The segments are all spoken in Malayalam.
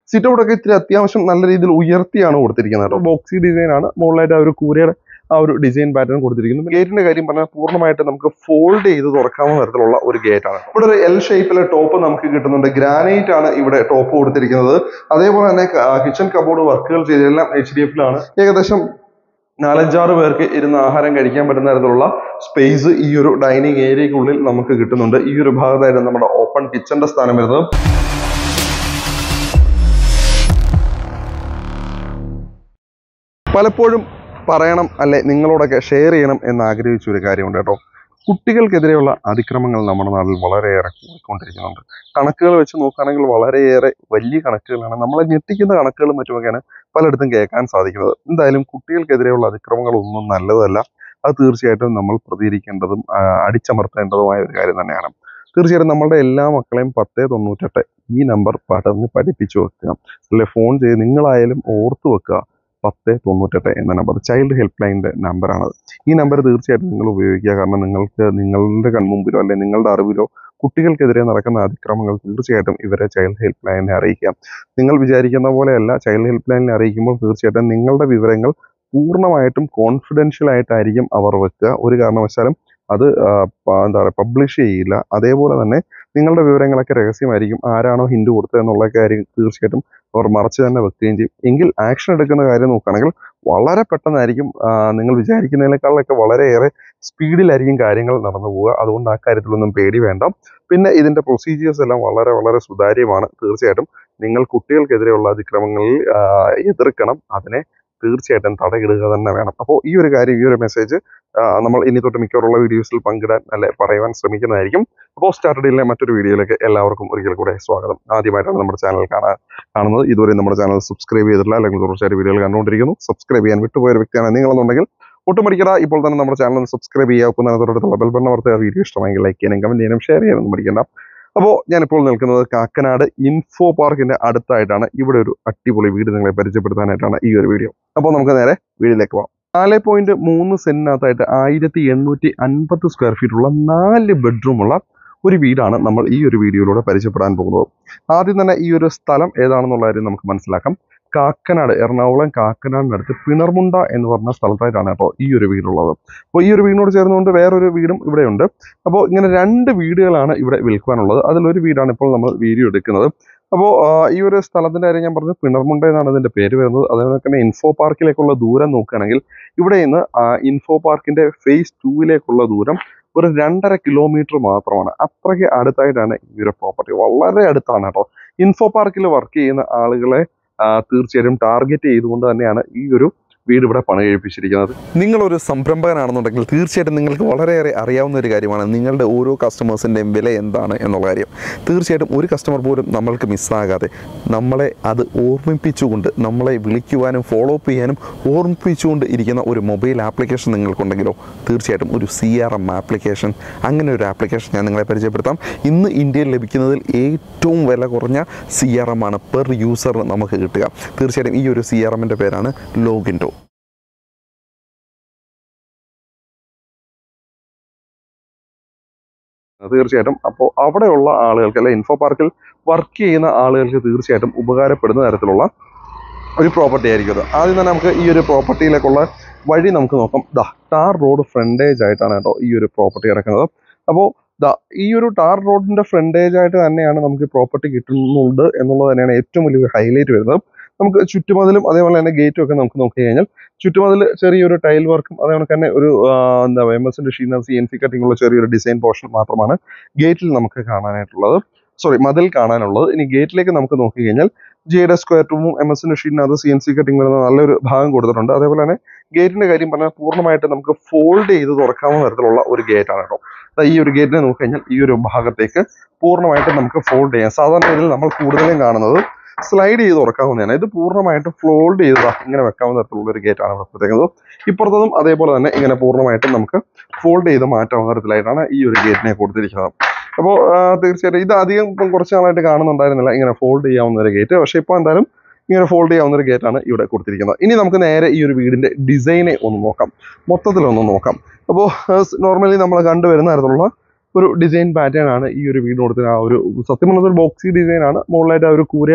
സിറ്റ് ഔട്ട് ഒക്കെ ഇത്തിരി അത്യാവശ്യം നല്ല രീതിയിൽ ഉയർത്തിയാണ് കൊടുത്തിരിക്കുന്നത് കേട്ടോ ബോക്സി ഡിസൈൻ ആണ് മുകളിലായിട്ട് ആ ഒരു കൂരയുടെ ആ ഒരു ഡിസൈൻ പാറ്റേൺ കൊടുത്തിരിക്കുന്നു ഗേറ്റിന്റെ കാര്യം പറഞ്ഞാൽ പൂർണ്ണമായിട്ട് നമുക്ക് ഫോൾഡ് ചെയ്ത് തുറക്കാവുന്ന തരത്തിലുള്ള ഒരു ഗേറ്റ് ആണ് ഇവിടെ ഒരു എൽ ഷേപ്പിലെ ടോപ്പ് നമുക്ക് കിട്ടുന്നുണ്ട് ഗ്രാനൈറ്റ് ആണ് ഇവിടെ ടോപ്പ് കൊടുത്തിരിക്കുന്നത് അതേപോലെ തന്നെ കിച്ചൺ കബോർഡ് വർക്കുകൾ ചെയ്തെല്ലാം എച്ച് ഡി എഫിലാണ് ഏകദേശം നാലഞ്ചാറ് പേർക്ക് ഇരുന്ന് ആഹാരം കഴിക്കാൻ പറ്റുന്ന തരത്തിലുള്ള സ്പേസ് ഈ ഒരു ഡൈനിങ് ഏരിയക്കുള്ളിൽ നമുക്ക് കിട്ടുന്നുണ്ട് ഈ ഒരു ഭാഗത്തായിരുന്നു നമ്മുടെ ഓപ്പൺ കിച്ചന്റെ സ്ഥാനം വരുന്നത് പലപ്പോഴും പറയണം അല്ലെ നിങ്ങളോടൊക്കെ ഷെയർ ചെയ്യണം എന്ന് ആഗ്രഹിച്ച ഒരു കാര്യമുണ്ട് കേട്ടോ കുട്ടികൾക്കെതിരെയുള്ള അതിക്രമങ്ങൾ നമ്മുടെ നാട്ടിൽ വളരെയേറെ കൂടിക്കൊണ്ടിരിക്കുന്നുണ്ട് കണക്കുകൾ വെച്ച് നോക്കുകയാണെങ്കിൽ വളരെയേറെ വലിയ കണക്കുകളാണ് നമ്മളെ ഞെട്ടിക്കുന്ന കണക്കുകളും മറ്റുമൊക്കെയാണ് പലയിടത്തും കേൾക്കാൻ സാധിക്കുന്നത് എന്തായാലും കുട്ടികൾക്കെതിരെയുള്ള അതിക്രമങ്ങളൊന്നും നല്ലതല്ല അത് തീർച്ചയായിട്ടും നമ്മൾ പ്രതികരിക്കേണ്ടതും ആ, അടിച്ചമർത്തേണ്ടതുമായ ഒരു കാര്യം തന്നെയാണ് തീർച്ചയായിട്ടും നമ്മളുടെ എല്ലാ മക്കളെയും പത്തേ തൊണ്ണൂറ്റെട്ട് ഈ നമ്പർ പഠന്ന് പഠിപ്പിച്ചു വെക്കുക അല്ലെ ഫോൺ ചെയ്ത് നിങ്ങളായാലും ഓർത്തു വെക്കുക പത്ത് തൊണ്ണൂറ്റെട്ട് എന്ന നമ്പർ ചൈൽഡ് ഹെൽപ്പ് ലൈനിന്റെ നമ്പറാണത് ഈ നമ്പർ തീർച്ചയായിട്ടും നിങ്ങൾ ഉപയോഗിക്കുക കാരണം നിങ്ങൾക്ക് നിങ്ങളുടെ കൺമുമ്പിലോ അല്ലെങ്കിൽ നിങ്ങളുടെ അറിവിലോ കുട്ടികൾക്കെതിരെ നടക്കുന്ന അതിക്രമങ്ങൾ തീർച്ചയായിട്ടും ഇവരെ ചൈൽഡ് ഹെൽപ്പ് ലൈനിനെ അറിയിക്കാം നിങ്ങൾ വിചാരിക്കുന്ന പോലെയല്ല ചൈൽഡ് ഹെൽപ്പ് ലൈനിനെ അറിയിക്കുമ്പോൾ തീർച്ചയായിട്ടും നിങ്ങളുടെ വിവരങ്ങൾ പൂർണ്ണമായിട്ടും കോൺഫിഡൻഷ്യൽ ആയിട്ടായിരിക്കും അവർ വെക്കുക ഒരു കാരണവശാലും അത് ആ, പ- എന്താ പറയുക പബ്ലിഷ് ചെയ്യില്ല അതേപോലെ തന്നെ നിങ്ങളുടെ വിവരങ്ങളൊക്കെ രഹസ്യമായിരിക്കും ആരാണോ ഹിൻഡ് കൊടുത്തത് എന്നുള്ള കാര്യം തീർച്ചയായിട്ടും അവർ മറച്ചു തന്നെ വെക്കുകയും ചെയ്യും എങ്കിൽ ആക്ഷൻ എടുക്കുന്ന കാര്യം നോക്കുകയാണെങ്കിൽ വളരെ പെട്ടെന്നായിരിക്കും ആ, നിങ്ങൾ വിചാരിക്കുന്നതിനേക്കാളൊക്കെ വളരെയേറെ സ്പീഡിലായിരിക്കും കാര്യങ്ങൾ നടന്നു പോവുക അതുകൊണ്ട് ആ കാര്യത്തിലൊന്നും പേടി വേണ്ട പിന്നെ ഇതിന്റെ പ്രൊസീജിയേഴ്സ് എല്ലാം വളരെ വളരെ സുതാര്യമാണ് തീർച്ചയായിട്ടും നിങ്ങൾ കുട്ടികൾക്കെതിരെയുള്ള അതിക്രമങ്ങളിൽ ആ, എതിർക്കണം അതിനെ തീർച്ചയായിട്ടും തടയിടുക തന്നെ വേണം അപ്പോൾ ഈ ഒരു കാര്യം ഈ ഒരു മെസ്സേജ് നമ്മൾ ഇനി തൊട്ട് മിക്കവാറുള്ള വീഡിയോസിൽ പങ്കിടാൻ അല്ലെ പറയുവാൻ ശ്രമിക്കുന്നതായിരിക്കും അപ്പോൾ സ്റ്റാർട്ടഡിലെ മറ്റൊരു വീഡിയോയിലേക്ക് എല്ലാവർക്കും ഒരിക്കൽ കൂടെ സ്വാഗതം ആദ്യമായിട്ടാണ് നമ്മുടെ ചാനൽ കാണാൻ കാണുന്നത് ഇതുവരെ നമ്മുടെ ചാനൽ സബ്സ്ക്രൈബ് ചെയ്തിട്ടില്ല അല്ലെങ്കിൽ തുടർച്ചയായിട്ട് വീഡിയോകൾ കണ്ടുകൊണ്ടിരിക്കുന്നു സബ്സ്ക്രൈബ് ചെയ്യാൻ വിട്ടുപോയ ഒരു വ്യക്തിയാണ് നിങ്ങളെന്നുണ്ടെങ്കിൽ ഒട്ടും മടിക്കട ഇപ്പോൾ തന്നെ നമ്മുടെ ചാനൽ ഒന്ന് സബ്സ്ക്രൈബ് ചെയ്യുക ഒപ്പം തന്നെ തൊട്ടടുത്തുള്ള ബെൽ ബട്ടൺ അമർത്തുക വീഡിയോ ഇഷ്ടമെങ്കിൽ ലൈക്ക് ചെയ്യാനും കമന്റ് ചെയ്യാനും ഷെയർ ചെയ്യാനും മടിക്കണ്ട അപ്പോൾ ഞാനിപ്പോൾ നിൽക്കുന്നത് കാക്കനാട് ഇൻഫോ പാർക്കിന്റെ അടുത്തായിട്ടാണ് ഇവിടെ ഒരു അടിപൊളി വീട് നിങ്ങളെ പരിചയപ്പെടുത്താനായിട്ടാണ് ഈ ഒരു വീഡിയോ അപ്പോൾ നമുക്ക് നേരെ വീഡിയോയിലേക്ക് പോകാം നാല് പോയിന്റ് മൂന്ന് സെന്റിനകത്തായിട്ട് ആയിരത്തി എണ്ണൂറ്റി അൻപത് സ്ക്വയർ ഫീറ്റ് ഉള്ള നാല് ബെഡ്റൂമുള്ള ഒരു വീടാണ് നമ്മൾ ഈ ഒരു വീഡിയോയിലൂടെ പരിചയപ്പെടാൻ പോകുന്നത് ആദ്യം തന്നെ ഈ ഒരു സ്ഥലം ഏതാണെന്നുള്ള കാര്യം നമുക്ക് മനസ്സിലാക്കാം കാക്കനാട് എറണാകുളം കാക്കനാടിനടുത്ത് പിണർമുണ്ട എന്ന് പറഞ്ഞ സ്ഥലത്തായിട്ടാണ് കേട്ടോ ഈ ഒരു വീടുള്ളത് അപ്പോൾ ഈ ഒരു വീടിനോട് ചേർന്നുകൊണ്ട് വേറൊരു വീടും ഇവിടെയുണ്ട് അപ്പോൾ ഇങ്ങനെ രണ്ട് വീടുകളാണ് ഇവിടെ വിൽക്കുവാനുള്ളത് അതിലൊരു വീടാണ് ഇപ്പോൾ നമ്മൾ വീഡിയോ എടുക്കുന്നത് അപ്പോൾ ഈ ഒരു സ്ഥലത്തിന്റെ കാര്യം ഞാൻ പറഞ്ഞത് പിണർമുണ്ട എന്നാണ് ഇതിന്റെ പേര് വരുന്നത് അതേപോലെ തന്നെ ഇൻഫോ പാർക്കിലേക്കുള്ള ദൂരം നോക്കുകയാണെങ്കിൽ ഇവിടെ നിന്ന് ആ, ഇൻഫോ പാർക്കിന്റെ ഫേസ് ടൂവിലേക്കുള്ള ദൂരം ഒരു രണ്ടര കിലോമീറ്റർ മാത്രമാണ് അത്രയ്ക്ക് അടുത്തായിട്ടാണ് ഈ ഒരു പ്രോപ്പർട്ടി വളരെ അടുത്താണ് കേട്ടോ ഇൻഫോ പാർക്കിൽ വർക്ക് ചെയ്യുന്ന ആളുകളെ ആ, തീർച്ചയായും ടാർഗറ്റ് ചെയ്തുകൊണ്ട് തന്നെയാണ് ഈ ഒരു വീട് ഇവിടെ പണി കഴിപ്പിച്ചിരിക്കുന്നത് നിങ്ങളൊരു സംരംഭകനാണെന്നുണ്ടെങ്കിൽ തീർച്ചയായിട്ടും നിങ്ങൾക്ക് വളരെയേറെ അറിയാവുന്ന ഒരു കാര്യമാണ് നിങ്ങളുടെ ഓരോ കസ്റ്റമേഴ്സിൻ്റെയും വില എന്താണ് എന്നുള്ള കാര്യം തീർച്ചയായിട്ടും ഒരു കസ്റ്റമർ പോലും നമ്മൾക്ക് മിസ്സാകാതെ നമ്മളെ അത് ഓർമ്മിപ്പിച്ചുകൊണ്ട് നമ്മളെ വിളിക്കുവാനും ഫോളോ അപ്പ് ചെയ്യാനും ഓർമ്മിപ്പിച്ചുകൊണ്ട് ഇരിക്കുന്ന ഒരു മൊബൈൽ ആപ്ലിക്കേഷൻ നിങ്ങൾക്കുണ്ടെങ്കിലോ തീർച്ചയായിട്ടും ഒരു സി ആർ എം ആപ്ലിക്കേഷൻ അങ്ങനെ ഒരു ആപ്ലിക്കേഷൻ ഞാൻ നിങ്ങളെ പരിചയപ്പെടുത്താം ഇന്ന് ഇന്ത്യയിൽ ലഭിക്കുന്നതിൽ ഏറ്റവും വില കുറഞ്ഞ സി ആർ എം ആണ് പെർ യൂസറിന് നമുക്ക് കിട്ടുക തീർച്ചയായിട്ടും ഈ ഒരു സി ആർ എമ്മിൻ്റെ പേരാണ് ലോഗിൻഡോ തീർച്ചയായിട്ടും അപ്പോൾ അവിടെയുള്ള ആളുകൾക്ക് അല്ലെ ഇൻഫോ പാർക്കിൽ വർക്ക് ചെയ്യുന്ന ആളുകൾക്ക് തീർച്ചയായിട്ടും ഉപകാരപ്പെടുന്ന തരത്തിലുള്ള ഒരു പ്രോപ്പർട്ടി ആയിരിക്കും അത് ആദ്യം തന്നെ നമുക്ക് ഈ ഒരു പ്രോപ്പർട്ടിയിലേക്കുള്ള വഴി നമുക്ക് നോക്കാം ദാ ടാർ റോഡ് ഫ്രണ്ടേജ് ആയിട്ടാണ് കേട്ടോ ഈ ഒരു പ്രോപ്പർട്ടി കിടക്കുന്നത് അപ്പോൾ ദാ ഈ ഒരു ടാർ റോഡിന്റെ ഫ്രണ്ടേജ് ആയിട്ട് തന്നെയാണ് നമുക്ക് പ്രോപ്പർട്ടി കിട്ടുന്നുണ്ട് എന്നുള്ളത് തന്നെയാണ് ഏറ്റവും വലിയൊരു ഹൈലൈറ്റ് വരുന്നത് നമുക്ക് ചുറ്റുമതിലും അതേപോലെ തന്നെ ഗേറ്റും ഒക്കെ നമുക്ക് നോക്കി കഴിഞ്ഞാൽ ചുറ്റുമതിൽ ചെറിയൊരു ടൈൽ വർക്കും അതേപോലെ തന്നെ ഒരു ആ, എന്താ പറയുക എം എസിന്റെ ഷീന സി എൻ സി കട്ടിംഗ് ഉള്ള ചെറിയൊരു ഡിസൈൻ പോർഷൻ മാത്രമാണ് ഗേറ്റിൽ നമുക്ക് കാണാനായിട്ടുള്ളത് സോറി മതിൽ കാണാനുള്ളത് ഇനി ഗേറ്റിലേക്ക് നമുക്ക് നോക്കി കഴിഞ്ഞാൽ ജിയുടെ സ്ക്വയർ ടൂമും എം എസിന്റെ ഷീറ്റിനകത്ത് സി എൻ സി കട്ടിംഗ് വരുന്ന നല്ലൊരു ഭാഗം കൊടുത്തിട്ടുണ്ട് അതേപോലെ തന്നെ ഗേറ്റിന്റെ കാര്യം പറഞ്ഞാൽ പൂർണ്ണമായിട്ട് നമുക്ക് ഫോൾഡ് ചെയ്ത് തുറക്കാവുന്ന തരത്തിലുള്ള ഒരു ഗേറ്റ് ആണ് കേട്ടോ ദാ ഈ ഒരു ഗേറ്റിനെ നോക്കി കഴിഞ്ഞാൽ ഈ ഒരു ഭാഗത്തേക്ക് പൂർണ്ണമായിട്ട് നമുക്ക് ഫോൾഡ് ചെയ്യാം സാധാരണ ഇതിൽ നമ്മൾ കൂടുതലും കാണുന്നത് സ്ലൈഡ് ചെയ്ത് തുറക്കാവുന്നതാണ് ഇത് പൂർണ്ണമായിട്ട് ഫോൾഡ് ചെയ്ത് ദാ ഇങ്ങനെ വെക്കാവുന്ന തരത്തിലുള്ള ഒരു ഗേറ്റ് ആണ് ഇവിടെ കൊടുത്തേക്കുന്നത് ഇപ്പുറത്തതും അതേപോലെ തന്നെ ഇങ്ങനെ പൂർണ്ണമായിട്ടും നമുക്ക് ഫോൾഡ് ചെയ്ത് മാറ്റാവുന്ന തരത്തിലായിട്ടാണ് ഈ ഒരു ഗേറ്റിനെ കൊടുത്തിരിക്കുന്നത് അപ്പോൾ തീർച്ചയായിട്ടും ഇത് അധികം ഇപ്പം കുറച്ച് നാളായിട്ട് കാണുന്നുണ്ടായിരുന്നില്ല ഇങ്ങനെ ഫോൾഡ് ചെയ്യാവുന്ന ഒരു ഗേറ്റ് പക്ഷേ ഇപ്പോൾ എന്തായാലും ഇങ്ങനെ ഫോൾഡ് ചെയ്യാവുന്ന ഒരു ഗേറ്റാണ് ഇവിടെ കൊടുത്തിരിക്കുന്നത് ഇനി നമുക്ക് നേരെ ഈ ഒരു വീടിന്റെ ഡിസൈനെ ഒന്ന് നോക്കാം മൊത്തത്തിലൊന്ന് നോക്കാം അപ്പോൾ നോർമലി നമ്മൾ കണ്ടുവരുന്ന തരത്തിലുള്ള ഒരു ഡിസൈൻ പാറ്റേൺ ആണ് ഈ ഒരു വീട് കൊടുത്തിന് ആ ഒരു സത്യം പറഞ്ഞത് ഒരു ബോക്സി ഡിസൈൻ ആണ് മുകളിലായിട്ട് ആ ഒരു കൂരയുടെ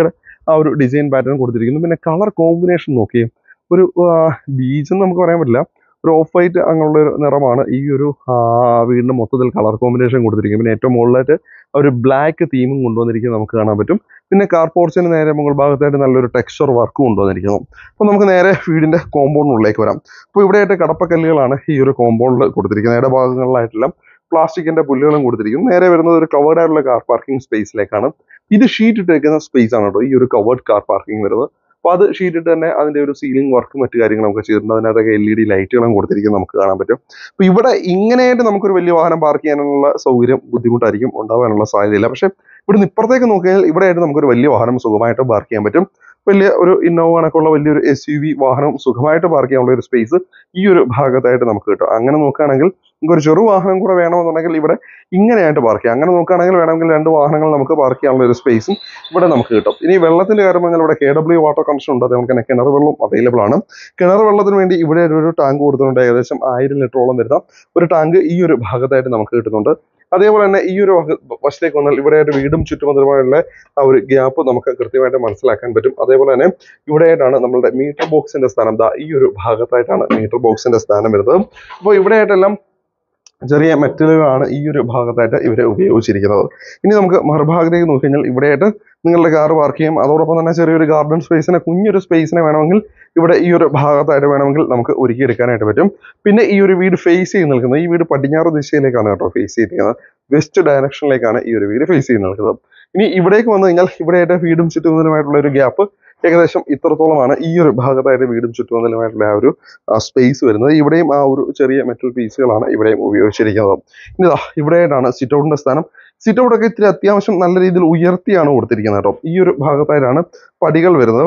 ആ ഒരു ഡിസൈൻ പാറ്റേൺ കൊടുത്തിരിക്കുന്നു പിന്നെ കളർ കോമ്പിനേഷൻ നോക്കിയേ ഒരു ബീച്ച് എന്ന് നമുക്ക് പറയാൻ പറ്റില്ല ഒരു ഓഫ് വൈറ്റ് അങ്ങനെയുള്ള ഒരു നിറമാണ് ഈ ഒരു ആ, വീടിന്റെ മൊത്തത്തിൽ കളർ കോമ്പിനേഷൻ കൊടുത്തിരിക്കുന്നത് പിന്നെ ഏറ്റവും മുകളിലായിട്ട് ഒരു ബ്ലാക്ക് തീമും കൊണ്ടുവന്നിരിക്കുന്നത് നമുക്ക് കാണാൻ പറ്റും പിന്നെ കാർ പോർച്ചിന് നേരെ മുകൾ ഭാഗത്തായിട്ട് നല്ലൊരു ടെക്സ്ചർ വർക്ക് കൊണ്ടുവന്നിരിക്കുന്നു അപ്പോൾ നമുക്ക് നേരെ വീടിന്റെ കോമ്പൗണ്ടിനുള്ളിലേക്ക് വരാം അപ്പോൾ ഇവിടെയായിട്ട് കടപ്പക്കല്ലുകളാണ് ഈ ഒരു കോമ്പൗണ്ടിൽ കൊടുത്തിരിക്കുന്നത് ഇട ഭാഗങ്ങളിലായിട്ടെല്ലാം പ്ലാസ്റ്റിക്കിന്റെ പുല്ലുകളും കൊടുത്തിരിക്കുന്നു നേരെ വരുന്നത് ഒരു കവേർഡ് ആയിട്ടുള്ള കാർ പാർക്കിംഗ് സ്പേസിലേക്കാണ് ഇത് ഷീറ്റ് ഇട്ടേക്കുന്ന സ്പേസ് ആണ് കേട്ടോ ഈ ഒരു കവേർഡ് കാർ പാർക്കിംഗ് വരുന്നത് അപ്പോൾ അത് ഷീറ്റ് ഇട്ട് തന്നെ അതിന്റെ ഒരു സീലിംഗ് വർക്കും മറ്റു കാര്യങ്ങളും നമുക്ക് ചെയ്തിട്ടുണ്ട് അതിനകത്തൊക്കെ എൽ ഇ ഡി ലൈറ്റുകളും കൊടുത്തിരിക്കുന്നത് നമുക്ക് കാണാൻ പറ്റും അപ്പോൾ ഇവിടെ ഇങ്ങനെയായിട്ട് നമുക്കൊരു വലിയ വാഹനം പാർക്ക് ചെയ്യാനുള്ള സൗകര്യം ബുദ്ധിമുട്ടായിരിക്കും ഉണ്ടാവാനുള്ള സാധ്യതയില്ല പക്ഷേ ഇവിടുന്ന് ഇപ്പുറത്തേക്ക് നോക്കിയാൽ ഇവിടെയായിട്ട് നമുക്കൊരു വലിയ വാഹനം സുഖമായിട്ട് പാർക്ക് ചെയ്യാൻ പറ്റും വലിയ ഒരു ഇന്നോവ കണക്കുള്ള വലിയൊരു എസ് യു വി വാഹനം സുഖമായിട്ട് പാർക്ക് ചെയ്യാനുള്ള ഒരു സ്പേസ് ഈ ഒരു ഭാഗത്തായിട്ട് നമുക്ക് കിട്ടും അങ്ങനെ നോക്കുകയാണെങ്കിൽ നമുക്ക് ഒരു ചെറു വാഹനം കൂടെ വേണമെന്നുണ്ടെങ്കിൽ ഇവിടെ ഇങ്ങനെയായിട്ട് പാർക്ക് ചെയ്യാം അങ്ങനെ നോക്കുകയാണെങ്കിൽ വേണമെങ്കിൽ രണ്ട് വാഹനങ്ങൾ നമുക്ക് പാർക്ക് ചെയ്യാനുള്ള ഒരു സ്പേസും ഇവിടെ നമുക്ക് കിട്ടും ഇനി വെള്ളത്തിന്റെ കാര്യം പറഞ്ഞാൽ ഇവിടെ കെ ഡബ്ല്യു വാട്ടർ കണക്ഷൻ ഉണ്ട് അത് നമുക്ക് തന്നെ കിണർ വെള്ളം അവൈലബിൾ ആണ് കിണർ വെള്ളത്തിന് വേണ്ടി ഇവിടെ ഒരു ടാങ്ക് കൊടുത്തിട്ടുണ്ട് ഏകദേശം ആയിരം ലിറ്ററോളം വരുന്ന ഒരു ടാങ്ക് ഈ ഒരു ഭാഗത്തായിട്ട് നമുക്ക് കിട്ടുന്നുണ്ട് അതേപോലെ തന്നെ ഈ ഒരു വക- വശത്തേക്ക് വന്നാൽ ഇവിടെയായിട്ട് വീടും ചുറ്റുമതിലുമായുള്ള ആ ഒരു ഗ്യാപ്പ് നമുക്ക് കൃത്യമായിട്ട് മനസ്സിലാക്കാൻ പറ്റും അതേപോലെ തന്നെ ഇവിടെയായിട്ടാണ് നമ്മളുടെ മീറ്റർ ബോക്സിന്റെ സ്ഥാനം ദാ ഈ ഒരു ഭാഗത്തായിട്ടാണ് മീറ്റർ ബോക്സിന്റെ സ്ഥാനം വരുന്നത് അപ്പോൾ ഇവിടെയായിട്ടെല്ലാം ചെറിയ മെറ്റലുകളാണ് ഈ ഒരു ഭാഗത്തായിട്ട് ഇവരെ ഉപയോഗിച്ചിരിക്കുന്നത് ഇനി നമുക്ക് മറുഭാഗത്തേക്ക് നോക്കിക്കഴിഞ്ഞാൽ ഇവിടെയായിട്ട് നിങ്ങളുടെ കാർ പാർക്ക് ചെയ്യാം അതോടൊപ്പം തന്നെ ചെറിയൊരു ഗാർഡൻ സ്പേസിനെ കുഞ്ഞൊരു സ്പേസിനെ വേണമെങ്കിൽ ഇവിടെ ഈ ഒരു ഭാഗത്തായിട്ട് വേണമെങ്കിൽ നമുക്ക് ഒരുക്കിയെടുക്കാനായിട്ട് പറ്റും പിന്നെ ഈ ഒരു വീട് ഫേസ് ചെയ്ത് നിൽക്കുന്നത് ഈ വീട് പടിഞ്ഞാറ് ദിശയിലേക്കാണ് കേട്ടോ ഫേസ് ചെയ്തിരിക്കുന്നത് വെസ്റ്റ് ഡയറക്ഷനിലേക്കാണ് ഈ ഒരു വീട് ഫേസ് ചെയ്ത് നിൽക്കുന്നത് ഇനി ഇവിടേക്ക് വന്നു കഴിഞ്ഞാൽ ഇവിടെയായിട്ട് വീടും ചുറ്റുമതിലുമായിട്ടുള്ള ഒരു ഗ്യാപ്പ് ഏകദേശം ഇത്രത്തോളമാണ് ഈ ഒരു ഭാഗത്തായിട്ട് വീടും ചുറ്റുമതിലുമായിട്ടുള്ള ആ ഒരു സ്പേസ് വരുന്നത് ഇവിടെയും ആ ഒരു ചെറിയ മെറ്റൽ പീസുകളാണ് ഇവിടെയും ഉപയോഗിച്ചിരിക്കുന്നത് ഇനി ദാ ഇവിടെയായിട്ടാണ് സിറ്റ് ഔട്ടിന്റെ സ്ഥാനം സിറ്റ് ഔട്ട് ഒക്കെ ഇത്തിരി അത്യാവശ്യം നല്ല രീതിയിൽ ഉയർത്തിയാണ് കൊടുത്തിരിക്കുന്നത് കേട്ടോ ഈ ഒരു ഭാഗത്തായിട്ടാണ് പടികൾ വരുന്നത്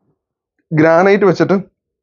ഗ്രാനൈറ്റ് വെച്ചിട്ട്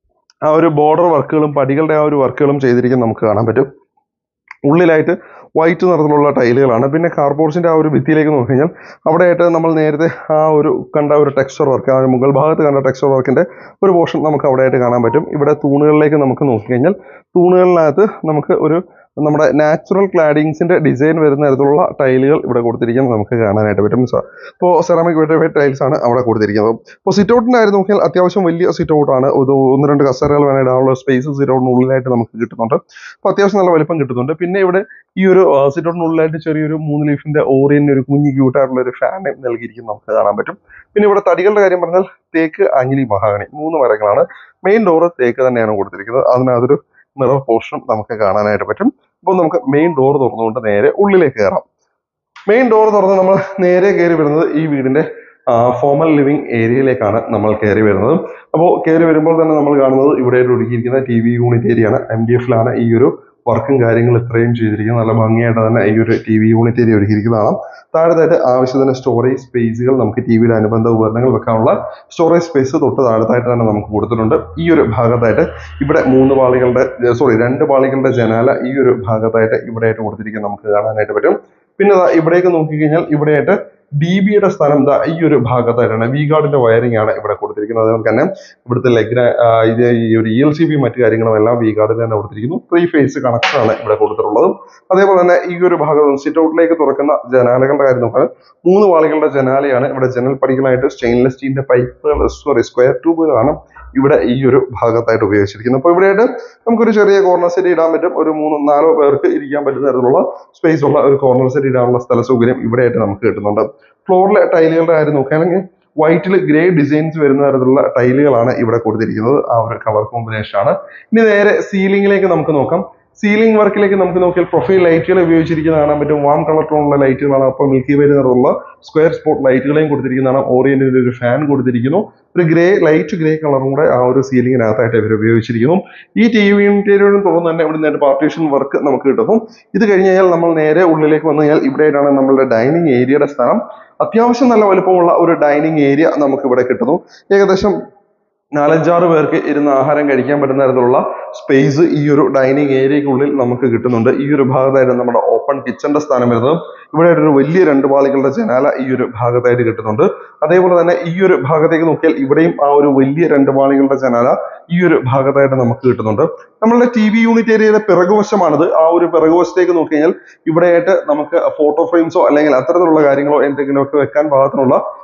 ആ ഒരു ബോർഡർ വർക്കുകളും പടികളുടെ ആ ഒരു വർക്കുകളും ചെയ്തിരിക്കുന്നത് നമുക്ക് കാണാൻ പറ്റും ഉള്ളിലായിട്ട് വൈറ്റ് നിറത്തിലുള്ള ടൈലുകളാണ് പിന്നെ കാർപോർച്ചിന്റെ ആ ഒരു ഭിത്തിയിലേക്ക് നോക്കി കഴിഞ്ഞാൽ അവിടെയായിട്ട് നമ്മൾ നേരത്തെ ആ ഒരു കണ്ട ഒരു ടെക്സ്ചർ വർക്ക് ആ ഒരു മുകൾ ഭാഗത്ത് കണ്ട ടെക്സ്ചർ വർക്കിന്റെ ഒരു പോർഷൻ നമുക്ക് അവിടെയായിട്ട് കാണാൻ പറ്റും ഇവിടെ തൂണുകളിലേക്ക് നമുക്ക് നോക്കിക്കഴിഞ്ഞാൽ തൂണുകളിനകത്ത് നമുക്ക് ഒരു നമ്മുടെ നാച്ചുറൽ ക്ലാഡിങ്സിന്റെ ഡിസൈൻ വരുന്ന തരത്തിലുള്ള ടൈലുകൾ ഇവിടെ കൊടുത്തിരിക്കുന്നത് നമുക്ക് കാണാനായിട്ട് പറ്റും ഇപ്പോൾ സെറാമിക് വെറ്റർവൈറ്റ് ടൈൽസ് ആണ് അവിടെ കൊടുത്തിരിക്കുന്നത് ഇപ്പോൾ സിറ്റ് ഔട്ടിന്റെ കാര്യം നോക്കിയാൽ അത്യാവശ്യം വലിയ സിറ്റ് ഔട്ടാണ് ഒരു ഒന്ന് രണ്ട് കസേരകൾ വേണം ഇടാനുള്ള സ്പേസ് സിറ്റ് ഔട്ടിനുള്ളിലായിട്ട് നമുക്ക് കിട്ടുന്നുണ്ട് അപ്പോൾ അത്യാവശ്യം നല്ല വലിപ്പം കിട്ടുന്നുണ്ട് പിന്നെ ഇവിടെ ഈ ഒരു സിറ്റ് ഔട്ടിനുള്ളിലായിട്ട് ചെറിയൊരു മൂന്ന് ലീഫിന്റെ ഓറിയൻ ഒരു കുഞ്ഞു ക്യൂട്ടായിട്ടുള്ള ഒരു ഫാൻ നൽകിയിരിക്കുന്നത് നമുക്ക് കാണാൻ പറ്റും പിന്നെ ഇവിടെ തടികളുടെ കാര്യം പറഞ്ഞാൽ തേക്ക് അഞ്ഞിലി മഹാഗണി മൂന്ന് മരങ്ങളാണ് മെയിൻ ഡോറ് തേക്ക് തന്നെയാണ് കൊടുത്തിരിക്കുന്നത് അതിനകത്തൊരു മിറർ പോർഷനും നമുക്ക് കാണാനായിട്ട് പറ്റും അപ്പോൾ നമുക്ക് മെയിൻ ഡോർ തുറന്നുകൊണ്ട് നേരെ ഉള്ളിലേക്ക് കയറാം മെയിൻ ഡോർ തുറന്ന് നമ്മൾ നേരെ കയറി വരുന്നത് ഈ വീടിന്റെ ഫോമൽ ലിവിംഗ് ഏരിയയിലേക്കാണ് നമ്മൾ കയറി വരുന്നത് അപ്പോൾ കയറി വരുമ്പോൾ തന്നെ നമ്മൾ കാണുന്നത് ഇവിടെ ഒരുക്കിയിരിക്കുന്ന ടി വി യൂണിറ്റ് ഏരിയ ആണ് എം ഡി എഫിലാണ് ഈ ഒരു വർക്കും കാര്യങ്ങളും ഇത്രയും ചെയ്തിരിക്കുന്നത് നല്ല ഭംഗിയായിട്ട് തന്നെ ഈ ഒരു ടി വി യൂണിറ്റ് ഏരിയ ഒരുക്കിയിരിക്കുന്നതാണ് താഴത്തായിട്ട് ആവശ്യത്തിന് സ്റ്റോറേജ് സ്പേസുകൾ നമുക്ക് ടി വിയുടെ അനുബന്ധ ഉപകരണങ്ങൾ വെക്കാനുള്ള സ്റ്റോറേജ് സ്പേസ് തൊട്ട് താഴത്തായിട്ട് തന്നെ നമുക്ക് കൊടുത്തിട്ടുണ്ട് ഈ ഒരു ഭാഗത്തായിട്ട് ഇവിടെ മൂന്ന് പാളികളുടെ സോറി രണ്ട് പാളികളുടെ ജനാല ഈ ഒരു ഭാഗത്തായിട്ട് ഇവിടെയായിട്ട് കൊടുത്തിരിക്കുന്നത് നമുക്ക് കാണാനായിട്ട് പറ്റും പിന്നെ ദാ ഇവിടേക്ക് നോക്കിക്കഴിഞ്ഞാൽ ഇവിടെയായിട്ട് ഡി ബിയുടെ സ്ഥാനം ദാ ഈ ഒരു ഭാഗത്തായിട്ടാണ് വി ഗാർഡിന്റെ വയറിംഗ് ആണ് ഇവിടെ കൊടുത്തിരിക്കുന്നത് അതുകൊണ്ട് തന്നെ ഇവിടുത്തെ ലെഗ്ര ഇത് ഈ ഒരു ഇ എൽ സി ബി മറ്റു കാര്യങ്ങളും എല്ലാം വി ഗാർഡിൽ തന്നെ കൊടുത്തിരിക്കുന്നു ത്രീ ഫേസ് കണക്ഷൻ ആണ് ഇവിടെ കൊടുത്തിട്ടുള്ളത് അതേപോലെ തന്നെ ഈ ഒരു ഭാഗത്ത് സിറ്റ് ഔട്ടിലേക്ക് തുറക്കുന്ന ജനാലകളുടെ കാര്യം നോക്കാൻ മൂന്ന് വാളികളുടെ ജനാലയാണ് ഇവിടെ ജനൽ പടികളായിട്ട് സ്റ്റെയിൻലെസ് സ്റ്റീലിന്റെ പൈപ്പുകൾ സോറി സ്ക്വയർ ട്യൂബുകളാണ് ഇവിടെ ഈ ഒരു ഭാഗത്തായിട്ട് ഉപയോഗിച്ചിരിക്കുന്നത് അപ്പോൾ ഇവിടെയായിട്ട് നമുക്കൊരു ചെറിയ കോർണർ സെറ്റ് ഇടാൻ പറ്റും ഒരു മൂന്നോ നാലോ പേർക്ക് ഇരിക്കാൻ പറ്റുന്ന തരത്തിലുള്ള സ്പേസ് ഉള്ള ഒരു കോർണർ സെറ്റ് ഇടാനുള്ള സ്ഥല സൗകര്യം ഇവിടെയായിട്ട് നമുക്ക് കിട്ടുന്നുണ്ട് ഫ്ലോറിലെ ടൈലുകളുടെ കാര്യം നോക്കുകയാണെങ്കിൽ വൈറ്റിൽ ഗ്രേ ഡിസൈൻസ് വരുന്ന തരത്തിലുള്ള ടൈലുകളാണ് ഇവിടെ കൊടുത്തിരിക്കുന്നത് ആ ഒരു കളർ കോമ്പിനേഷൻ ആണ് ഇനി നേരെ സീലിംഗിലേക്ക് നമുക്ക് നോക്കാം സീലിംഗ് വർക്കിലേക്ക് നമുക്ക് നോക്കിയാൽ പ്രൊഫൈൽ ലൈറ്റുകൾ ഉപയോഗിച്ചിരിക്കുന്നത് കാണാൻ പറ്റും വാം കളർ ടോണുള്ള ലൈറ്റുകളാണ് അപ്പോൾ മിൽക്കി വേ നിറമുള്ള സ്ക്വയർ സ്പോട്ട് ലൈറ്റുകളെയും കൊടുത്തിരിക്കുന്നതാണ് ഓറിയന്റിൽ ഒരു ഫാൻ കൊടുത്തിരിക്കുന്നു ഒരു ഗ്രേ ലൈറ്റ് ഗ്രേ കളറും കൂടെ ആ ഒരു സീലിംഗിനകത്തായിട്ട് ഇവർ ഉപയോഗിച്ചിരിക്കുന്നു ഈ ടി വി ഇന്റീരിയറും തുറന്ന് തന്നെ ഇവിടെ നിന്ന് പാർട്ടീഷൻ വർക്ക് നമുക്ക് കിട്ടും ഇത് കഴിഞ്ഞ് കഴിഞ്ഞാൽ നമ്മൾ നേരെ ഉള്ളിലേക്ക് വന്നു കഴിഞ്ഞാൽ ഇവിടെയാണ് നമ്മളുടെ ഡൈനിങ് ഏരിയയുടെ സ്ഥാനം അത്യാവശ്യം നല്ല വലുപ്പമുള്ള ഒരു ഡൈനിങ് ഏരിയ നമുക്ക് ഇവിടെ കിട്ടുന്നു ഏകദേശം നാലഞ്ചാറ് പേർക്ക് ഇരുന്ന് ആഹാരം കഴിക്കാൻ പറ്റുന്ന തരത്തിലുള്ള സ്പേസ് ഈ ഒരു ഡൈനിങ് ഏരിയക്കുള്ളിൽ നമുക്ക് കിട്ടുന്നുണ്ട് ഈ ഒരു ഭാഗത്തായിട്ട് നമ്മുടെ ഓപ്പൺ കിച്ചന്റെ സ്ഥാനം വരുന്നത് ഇവിടെ ഒരു വലിയ രണ്ട് പാളികളുടെ ജനാല ഈ ഒരു ഭാഗത്തായിട്ട് കിട്ടുന്നുണ്ട് അതേപോലെ തന്നെ ഈ ഒരു ഭാഗത്തേക്ക് നോക്കിയാൽ ഇവിടെയും ആ ഒരു വലിയ രണ്ട് പാളികളുടെ ജനാല ഈ ഒരു ഭാഗത്തായിട്ട് നമുക്ക് കിട്ടുന്നുണ്ട് നമ്മളുടെ ടി വി യൂണിറ്റ് ഏരിയയുടെ പിറകുവശമാണിത് ആ ഒരു പിറകുവശത്തേക്ക് നോക്കി കഴിഞ്ഞാൽ ഇവിടെയായിട്ട് നമുക്ക് ഫോട്ടോ ഫ്രെയിംസോ അല്ലെങ്കിൽ അത്തരത്തിലുള്ള കാര്യങ്ങളോ എന്തെങ്കിലുമൊക്കെ വെക്കാൻ പാകത്തിനുള്ള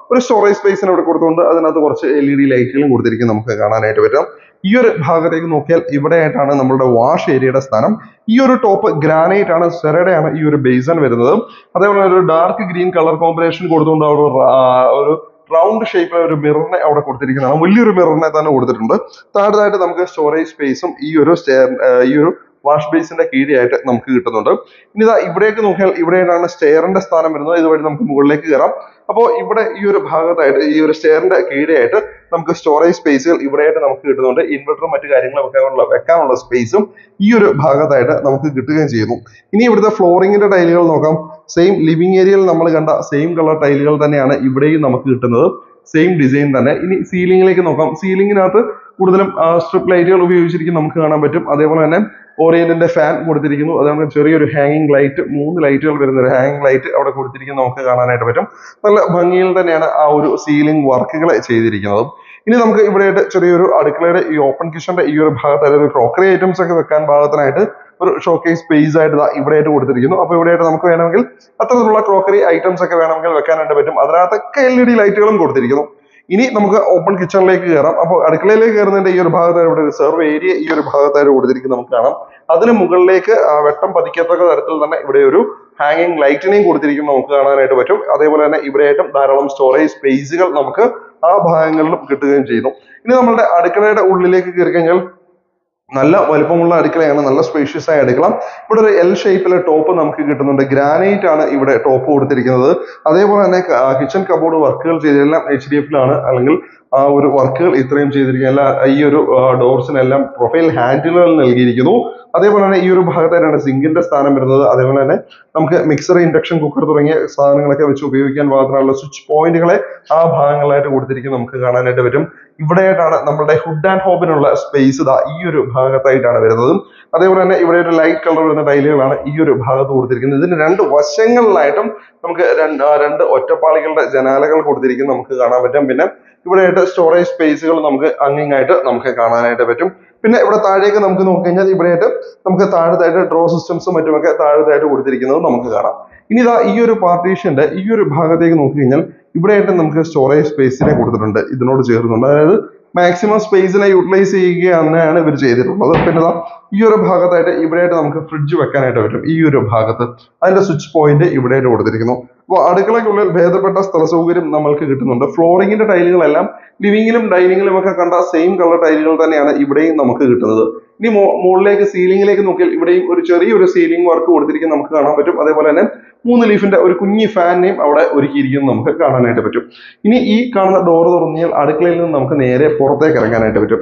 ഒരു സ്റ്റോറേജ് സ്പേസിന് ഇവിടെ കൊടുത്തുകൊണ്ട് അതിനകത്ത് കുറച്ച് എൽ ഇ ഡി ലൈറ്റുകളും കൊടുത്തിരിക്കും നമുക്ക് കാണാനായിട്ട് പറ്റും ഈ ഒരു ഭാഗത്തേക്ക് നോക്കിയാൽ ഇവിടെയായിട്ടാണ് നമ്മുടെ വാഷ് ഏരിയയുടെ സ്ഥാനം ഈ ഒരു ടോപ്പ് ഗ്രാനൈറ്റ് ആണ് സെറയുടെ ഈ ഒരു ബേസൺ വരുന്നത് അതേപോലെ ഒരു ഡാർക്ക് ഗ്രീൻ കളർ കോമ്പിനേഷൻ കൊടുത്തുകൊണ്ട് ആ ഒരു റാ- ഒരു റൗണ്ട് ഷേപ്പിലെ ഒരു മിററിനെ അവിടെ കൊടുത്തിരിക്കുന്നതാണ് വലിയൊരു മിററിനെ തന്നെ കൊടുത്തിട്ടുണ്ട് താഴത്തായിട്ട് നമുക്ക് സ്റ്റോറേജ് സ്പേസും ഈ ഒരു സ്റ്റെയർ ഈ ഒരു വാഷ് ബേസിന്റെ കീഴിലായിട്ട് നമുക്ക് കിട്ടുന്നുണ്ട് ഇനി ഇതാ ഇവിടേക്ക് നോക്കിയാൽ ഇവിടെയാണ് സ്റ്റെയറിന്റെ സ്ഥാനം വരുന്നത് ഇതുവഴി നമുക്ക് മുകളിലേക്ക് കയറാം അപ്പോൾ ഇവിടെ ഈ ഒരു ഭാഗത്തായിട്ട് ഈ ഒരു സ്റ്റെയറിന്റെ കീഴിലായിട്ട് നമുക്ക് സ്റ്റോറേജ് സ്പേസുകൾ ഇവിടെയായിട്ട് നമുക്ക് കിട്ടുന്നുണ്ട് ഇൻവെർട്ടറും മറ്റു കാര്യങ്ങളും വെക്കാനുള്ള വെക്കാനുള്ള സ്പേസും ഈ ഒരു ഭാഗത്തായിട്ട് നമുക്ക് കിട്ടുകയും ചെയ്യുന്നു ഇനി ഇവിടുത്തെ ഫ്ലോറിങ്ങിന്റെ ടൈലുകൾ നോക്കാം സെയിം ലിവിംഗ് ഏരിയയിൽ നമ്മൾ കണ്ട സെയിം കളർ ടൈലുകൾ തന്നെയാണ് ഇവിടെയും നമുക്ക് കിട്ടുന്നത് സെയിം ഡിസൈൻ തന്നെ ഇനി സീലിംഗിലേക്ക് നോക്കാം സീലിംഗിനകത്ത് കൂടുതലും സ്ട്രിപ്പ് ലൈറ്റുകൾ ഉപയോഗിച്ചിരിക്കും നമുക്ക് കാണാൻ പറ്റും അതേപോലെ തന്നെ ഓറിയന്റിന്റെ ഫാൻ കൊടുത്തിരിക്കുന്നു അതേപോലെ ചെറിയൊരു ഹാങ്ങിങ് ലൈറ്റ് മൂന്ന് ലൈറ്റുകൾ വരുന്ന ഒരു ഹാങ്ങിങ് ലൈറ്റ് അവിടെ കൊടുത്തിരിക്കുന്നത് നമുക്ക് കാണാനായിട്ട് പറ്റും നല്ല ഭംഗിയിൽ തന്നെയാണ് ആ ഒരു സീലിംഗ് വർക്കുകൾ ചെയ്തിരിക്കുന്നത് ഇനി നമുക്ക് ഇവിടെയായിട്ട് ചെറിയൊരു അടുക്കളയുടെ ഈ ഓപ്പൺ കിച്ചന്റെ ഈ ഒരു ഭാഗത്ത് അതായത് ക്രോക്കറി ഐറ്റംസ് ഒക്കെ വെക്കാൻ ഭാഗത്തിനായിട്ട് ഒരു ഷോക്കേസ് സ്പേസ് ആയിട്ട് ദാ ഇവിടെയായിട്ട് കൊടുത്തിരിക്കുന്നു അപ്പൊ ഇവിടെയായിട്ട് നമുക്ക് വേണമെങ്കിൽ അത്തരത്തിലുള്ള ക്രോക്കറി ഐറ്റംസ് ഒക്കെ വേണമെങ്കിൽ വെക്കാനായിട്ട് പറ്റും അതിനകത്തൊക്കെ എൽ ഇ ഡി ലൈറ്റുകളും കൊടുത്തിരിക്കുന്നു ഇനി നമുക്ക് ഓപ്പൺ കിച്ചണിലേക്ക് കയറാം അപ്പോൾ അടുക്കളയിലേക്ക് കയറുന്നതിന്റെ ഈ ഒരു ഭാഗത്തായിട്ട് ഇവിടെ റിസർവ് ഏരിയ ഈ ഒരു ഭാഗത്തായിട്ട് കൊടുത്തിരിക്കുന്നത് നമുക്ക് കാണാം അതിന് മുകളിലേക്ക് ആ വെട്ടം പതിക്കത്തക്ക തരത്തിൽ തന്നെ ഇവിടെ ഒരു ഹാങ്ങിങ് ലൈറ്റിനെയും കൊടുത്തിരിക്കുന്നത് നമുക്ക് കാണാനായിട്ട് പറ്റും അതേപോലെ തന്നെ ഇവിടെയായിട്ടും ധാരാളം സ്റ്റോറേജ് സ്പേസുകൾ നമുക്ക് ആ ഭാഗങ്ങളിലും കിട്ടുകയും ചെയ്യുന്നു ഇനി നമ്മളുടെ അടുക്കളയുടെ ഉള്ളിലേക്ക് കയറി കഴിഞ്ഞാൽ നല്ല വലുപ്പമുള്ള അടുക്കളയാണ് നല്ല സ്പേഷ്യസ് ആയ അടുക്കള ഇവിടെ ഒരു എൽ ഷേപ്പിലെ ടോപ്പ് നമുക്ക് കിട്ടുന്നുണ്ട് ഗ്രാനൈറ്റ് ആണ് ഇവിടെ ടോപ്പ് കൊടുത്തിരിക്കുന്നത് അതേപോലെ തന്നെ കിച്ചൺ കബോർഡ് വർക്കുകൾ ചെയ്തെല്ലാം എച്ച് ഡി എഫിലാണ് അല്ലെങ്കിൽ ആ ഒരു വർക്കുകൾ ഇത്രയും ചെയ്തിരിക്കുന്ന എല്ലാ ഈ ഒരു ഡോർസിനെല്ലാം പ്രൊഫൈൽ ഹാൻഡിലുകൾ നൽകിയിരിക്കുന്നു അതേപോലെ തന്നെ ഈ ഒരു ഭാഗത്തായിട്ടാണ് സിങ്കിന്റെ സ്ഥാനം വരുന്നത് അതേപോലെ തന്നെ നമുക്ക് മിക്സർ ഇൻഡക്ഷൻ കുക്കർ തുടങ്ങിയ സാധനങ്ങളൊക്കെ വെച്ച് ഉപയോഗിക്കാൻ പാകത്തിനുള്ള സ്വിച്ച് പോയിന്റുകളെ ആ ഭാഗങ്ങളായിട്ട് കൊടുത്തിരിക്കും നമുക്ക് കാണാനായിട്ട് പറ്റും ഇവിടെയായിട്ടാണ് നമ്മുടെ ഹുഡ് ആൻഡ് ഹോബിനുള്ള സ്പേസ് ഇതാ ഈ ഒരു ഭാഗത്തായിട്ടാണ് വരുന്നത് അതേപോലെ തന്നെ ഇവിടെ ഒരു ലൈറ്റ് കളർ വരുന്ന ടൈലുകളാണ് ഈ ഒരു ഭാഗത്ത് കൊടുത്തിരിക്കുന്നത് ഇതിന് രണ്ട് വശങ്ങളിലായിട്ടും നമുക്ക് രണ്ട് ആ രണ്ട് ഒറ്റപ്പാളികളുടെ ജനാലകൾ കൊടുത്തിരിക്കുന്നത് നമുക്ക് കാണാൻ പറ്റും പിന്നെ ഇവിടെയായിട്ട് സ്റ്റോറേജ് സ്പേസുകൾ നമുക്ക് അങ്ങിങ്ങായിട്ട് നമുക്ക് കാണാനായിട്ട് പറ്റും പിന്നെ ഇവിടെ താഴേക്ക് നമുക്ക് നോക്കിക്കഴിഞ്ഞാൽ ഇവിടെയായിട്ട് നമുക്ക് താഴത്തായിട്ട് ഡ്രോ സിസ്റ്റംസും മറ്റുമൊക്കെ താഴത്തായിട്ട് കൊടുത്തിരിക്കുന്നത് നമുക്ക് കാണാം ഇനി ഇതാ ഈ ഒരു പാർട്ടീഷന്റെ ഈ ഒരു ഭാഗത്തേക്ക് നോക്കിക്കഴിഞ്ഞാൽ ഇവിടെയായിട്ട് നമുക്ക് സ്റ്റോറേജ് സ്പേസിനെ കൊടുത്തിട്ടുണ്ട് ഇതിനോട് ചേർന്നുണ്ട് അതായത് മാക്സിമം സ്പേസിനെ യൂട്ടിലൈസ് ചെയ്യുകയാണ് ഇവർ ചെയ്തിട്ടുള്ളത് പിന്നെ ദാ ഈ ഒരു ഭാഗത്തായിട്ട് ഇവിടെയായിട്ട് നമുക്ക് ഫ്രിഡ്ജ് വെക്കാനായിട്ട് പറ്റും ഈ ഒരു ഭാഗത്ത് അതിന്റെ സ്വിച്ച് പോയിന്റ് ഇവിടെയായിട്ട് കൊടുത്തിരിക്കുന്നു അപ്പോൾ അടുക്കളയ്ക്കുള്ളിൽ ഭേദപ്പെട്ട സ്ഥല സൗകര്യം നമ്മൾക്ക് കിട്ടുന്നുണ്ട് ഫ്ലോറിങ്ങിന്റെ ടൈലുകളെല്ലാം ലിവിങ്ങിലും ഡൈനിങ്ങിലും ഒക്കെ കണ്ട സെയിം കളർ ടൈലുകൾ തന്നെയാണ് ഇവിടെയും നമുക്ക് കിട്ടുന്നത് ഇനി മോ- മുകളിലേക്ക് സീലിംഗിലേക്ക് നോക്കിയാൽ ഇവിടെയും ഒരു ചെറിയൊരു സീലിംഗ് വർക്ക് കൊടുത്തിരിക്കുന്നത് നമുക്ക് കാണാൻ പറ്റും അതേപോലെ തന്നെ മൂന്ന് ലീഫിന്റെ ഒരു കുഞ്ഞി ഫാനിനെയും അവിടെ ഒരുക്കിയിരിക്കുന്നത് നമുക്ക് കാണാനായിട്ട് പറ്റും ഇനി ഈ കാണുന്ന ഡോർ തുറന്നിയാൽ അടുക്കളയിൽ നിന്ന് നമുക്ക് നേരെ പുറത്തേക്ക് ഇറങ്ങാനായിട്ട് പറ്റും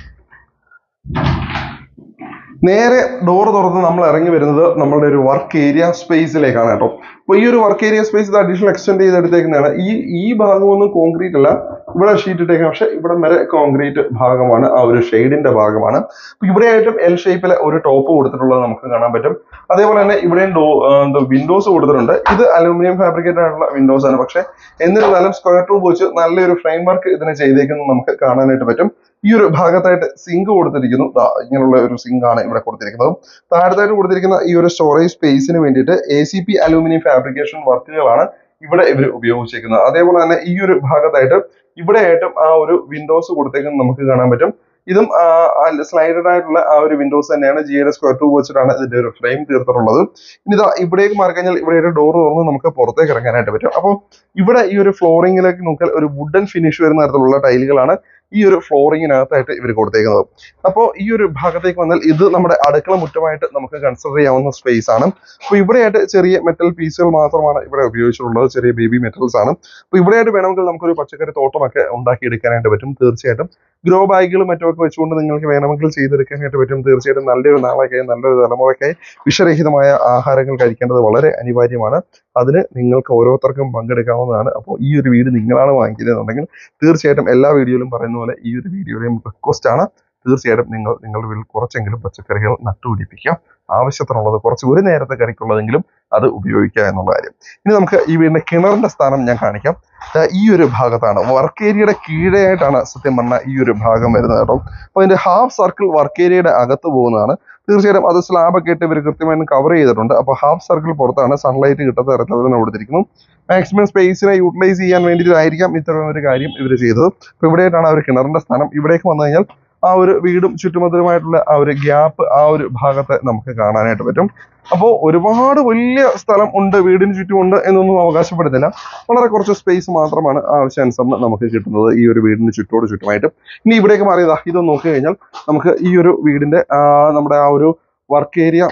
നേരെ ഡോർ തുറന്ന് നമ്മൾ ഇറങ്ങി വരുന്നത് നമ്മളുടെ ഒരു വർക്ക് ഏരിയ സ്പേസിലേക്കാണ് കേട്ടോ അപ്പൊ ഈ ഒരു വർക്ക് ഏരിയ സ്പേസ് ഇത് അഡീഷണൽ എക്സ്റ്റെൻഡ് ചെയ്തെടുത്തേക്കുന്നതാണ് ഈ ഈ ഭാഗമൊന്നും കോൺക്രീറ്റ് അല്ല ഇവിടെ ഷീറ്റ് ഇട്ടേക്കുന്നത് പക്ഷെ ഇവിടെ വരെ കോൺക്രീറ്റ് ഭാഗമാണ് ആ ഒരു ഷെയ്ഡിന്റെ ഭാഗമാണ് അപ്പൊ ഇവിടെയായിട്ടും എൽ ഷേപ്പിലെ ഒരു ടോപ്പ് കൊടുത്തിട്ടുള്ളത് നമുക്ക് കാണാൻ പറ്റും അതേപോലെ തന്നെ ഇവിടെയും ഡോ എന്തോ വിൻഡോസ് കൊടുത്തിട്ടുണ്ട് ഇത് അലൂമിനിയം ഫാബ്രിക്കേറ്റഡ് ആയിട്ടുള്ള വിൻഡോസ് ആണ് പക്ഷെ എന്നിരുന്നാലും സ്ക്വയർ ട്യൂബ് വെച്ച് നല്ലൊരു ഫ്രെയിം വർക്ക് ഇതിന് ചെയ്തേക്കുന്നത് നമുക്ക് കാണാനായിട്ട് പറ്റും ഈ ഒരു ഭാഗത്തായിട്ട് സിങ്ക് കൊടുത്തിരിക്കുന്നു ദാ ഇങ്ങനെയുള്ള ഒരു സിങ്ക് ആണ് ഇവിടെ കൊടുത്തിരിക്കുന്നത് താഴത്തായിട്ട് കൊടുത്തിരിക്കുന്ന ഈ ഒരു സ്റ്റോറേജ് സ്പേസിന് വേണ്ടിയിട്ട് A C P aluminium fabrication വർക്കുകളാണ് ഇവിടെ ഇവർ ഉപയോഗിച്ചിരിക്കുന്നത് അതേപോലെ തന്നെ ഈ ഒരു ഭാഗത്തായിട്ട് ഇവിടെയായിട്ടും ആ ഒരു വിൻഡോസ് കൊടുത്തേക്കുന്നത് നമുക്ക് കാണാൻ പറ്റും ഇതും സ്ലൈഡഡ് ആയിട്ടുള്ള ആ ഒരു വിൻഡോസ് തന്നെയാണ് ജിയുടെ സ്ക്വയർ ട്യൂബ് വെച്ചിട്ടാണ് ഇതിന്റെ ഒരു ഫ്രെയിം തീർത്തിട്ടുള്ളത് ഇനി ഇതാ ഇവിടേക്ക് മാറി കഴിഞ്ഞാൽ ഇവിടെ ഒരു ഡോർ തുറന്ന് നമുക്ക് പുറത്തേക്ക് ഇറങ്ങാനായിട്ട് പറ്റും അപ്പോൾ ഇവിടെ ഈ ഒരു ഫ്ലോറിംഗിലേക്ക് നോക്കിയാൽ ഒരു വുഡൻ ഫിനിഷ് വരുന്ന തരത്തിലുള്ള ടൈലുകളാണ് ഈ ഒരു ഫ്ലോറിങ്ങിനകത്തായിട്ട് ഇവർ കൊടുത്തേക്കുന്നത് അപ്പോൾ ഈ ഒരു ഭാഗത്തേക്ക് വന്നാൽ ഇത് നമ്മുടെ അടുക്കള മുറ്റമായിട്ട് നമുക്ക് കൺസിഡർ ചെയ്യാവുന്ന സ്പേസ് ആണ് അപ്പോൾ ഇവിടെയായിട്ട് ചെറിയ മെറ്റൽ പീസുകൾ മാത്രമാണ് ഇവിടെ ഉപയോഗിച്ചിട്ടുള്ളത് ചെറിയ ബേബി മെറ്റൽസ് ആണ് അപ്പോൾ ഇവിടെയായിട്ട് വേണമെങ്കിൽ നമുക്കൊരു പച്ചക്കറി തോട്ടമൊക്കെ ഉണ്ടാക്കിയെടുക്കാനായിട്ട് പറ്റും തീർച്ചയായിട്ടും ഗ്രോ ബാഗുകളും മറ്റുമൊക്കെ വെച്ചുകൊണ്ട് നിങ്ങൾക്ക് വേണമെങ്കിൽ ചെയ്തെടുക്കാനായിട്ട് പറ്റും തീർച്ചയായിട്ടും നല്ലൊരു നാളേക്കായി നല്ലൊരു തലമുറയ്ക്കായി വിഷരഹിതമായ ആഹാരങ്ങൾ കഴിക്കേണ്ടത് വളരെ അനിവാര്യമാണ് അതിന് നിങ്ങൾക്ക് ഓരോരുത്തർക്കും പങ്കെടുക്കാവുന്നതാണ് അപ്പോൾ ഈ ഒരു വീട് നിങ്ങളാണ് വാങ്ങിക്കുന്നതെന്നുണ്ടെങ്കിൽ തീർച്ചയായിട്ടും എല്ലാ വീഡിയോയിലും പറയുന്ന പോലെ ഈ ഒരു വീഡിയോയുടെയും റിക്വസ്റ്റ് ആണ് തീർച്ചയായിട്ടും നിങ്ങൾ നിങ്ങളുടെ വീട്ടിൽ കുറച്ചെങ്കിലും പച്ചക്കറികൾ നട്ടുപിടിപ്പിക്കുക ആവശ്യത്തിനുള്ളത് കുറച്ച് ഒരു നേരത്തെ കറിക്കുള്ളതെങ്കിലും അത് ഉപയോഗിക്കുക എന്നുള്ള കാര്യം ഇനി നമുക്ക് ഈ വീടിന്റെ കിണറിന്റെ സ്ഥാനം ഞാൻ കാണിക്കാം ദാ ഈ ഒരു ഭാഗത്താണ് വർക്ക് ഏരിയയുടെ കീഴെയായിട്ടാണ് സത്യം പറഞ്ഞാൽ ഈ ഒരു ഭാഗം വരുന്നത് കേട്ടോ അപ്പൊ അതിന്റെ ഹാഫ് സർക്കിൾ വർക്ക് ഏരിയയുടെ അകത്ത് പോകുന്നതാണ് തീർച്ചയായിട്ടും അത് സ്ലാബൊക്കെ ഇട്ട് ഇവർ കൃത്യമായിട്ടും കവർ ചെയ്തിട്ടുണ്ട് അപ്പോൾ ഹാഫ് സർക്കിൾ പുറത്താണ് സൺലൈറ്റ് കിട്ടാത്ത തരത്തിൽ തന്നെ കൊടുത്തിരിക്കുന്നു മാക്സിമം സ്പേസിനെ യൂട്ടിലൈസ് ചെയ്യാൻ വേണ്ടിയിട്ടായിരിക്കാം ഇത്തരം ഒരു കാര്യം ഇവർ ചെയ്തത് അപ്പോൾ ഇവിടെയായിട്ടാണ് ആ ഒരു കിണറിന്റെ സ്ഥാനം ഇവിടേക്ക് വന്നു കഴിഞ്ഞാൽ ആ ഒരു വീടും ചുറ്റുമതിലുമായിട്ടുള്ള ആ ഒരു ഗ്യാപ്പ് ആ ഒരു ഭാഗത്ത് നമുക്ക് കാണാനായിട്ട് പറ്റും അപ്പോൾ ഒരുപാട് വലിയ സ്ഥലം ഉണ്ട് വീടിന് ചുറ്റുമുണ്ട് എന്നൊന്നും അവകാശപ്പെടുന്നില്ല വളരെ കുറച്ച് സ്പേസ് മാത്രമാണ് ആവശ്യാനുസരണം നമുക്ക് കിട്ടുന്നത് ഈ ഒരു വീടിന് ചുറ്റോട് ചുറ്റുമായിട്ട് ഇനി ഇവിടേക്ക് മാറിയതാ ഇതൊന്ന് നോക്കി കഴിഞ്ഞാൽ നമുക്ക് ഈ ഒരു വീടിന്റെ ആ, നമ്മുടെ ആ ഒരു work area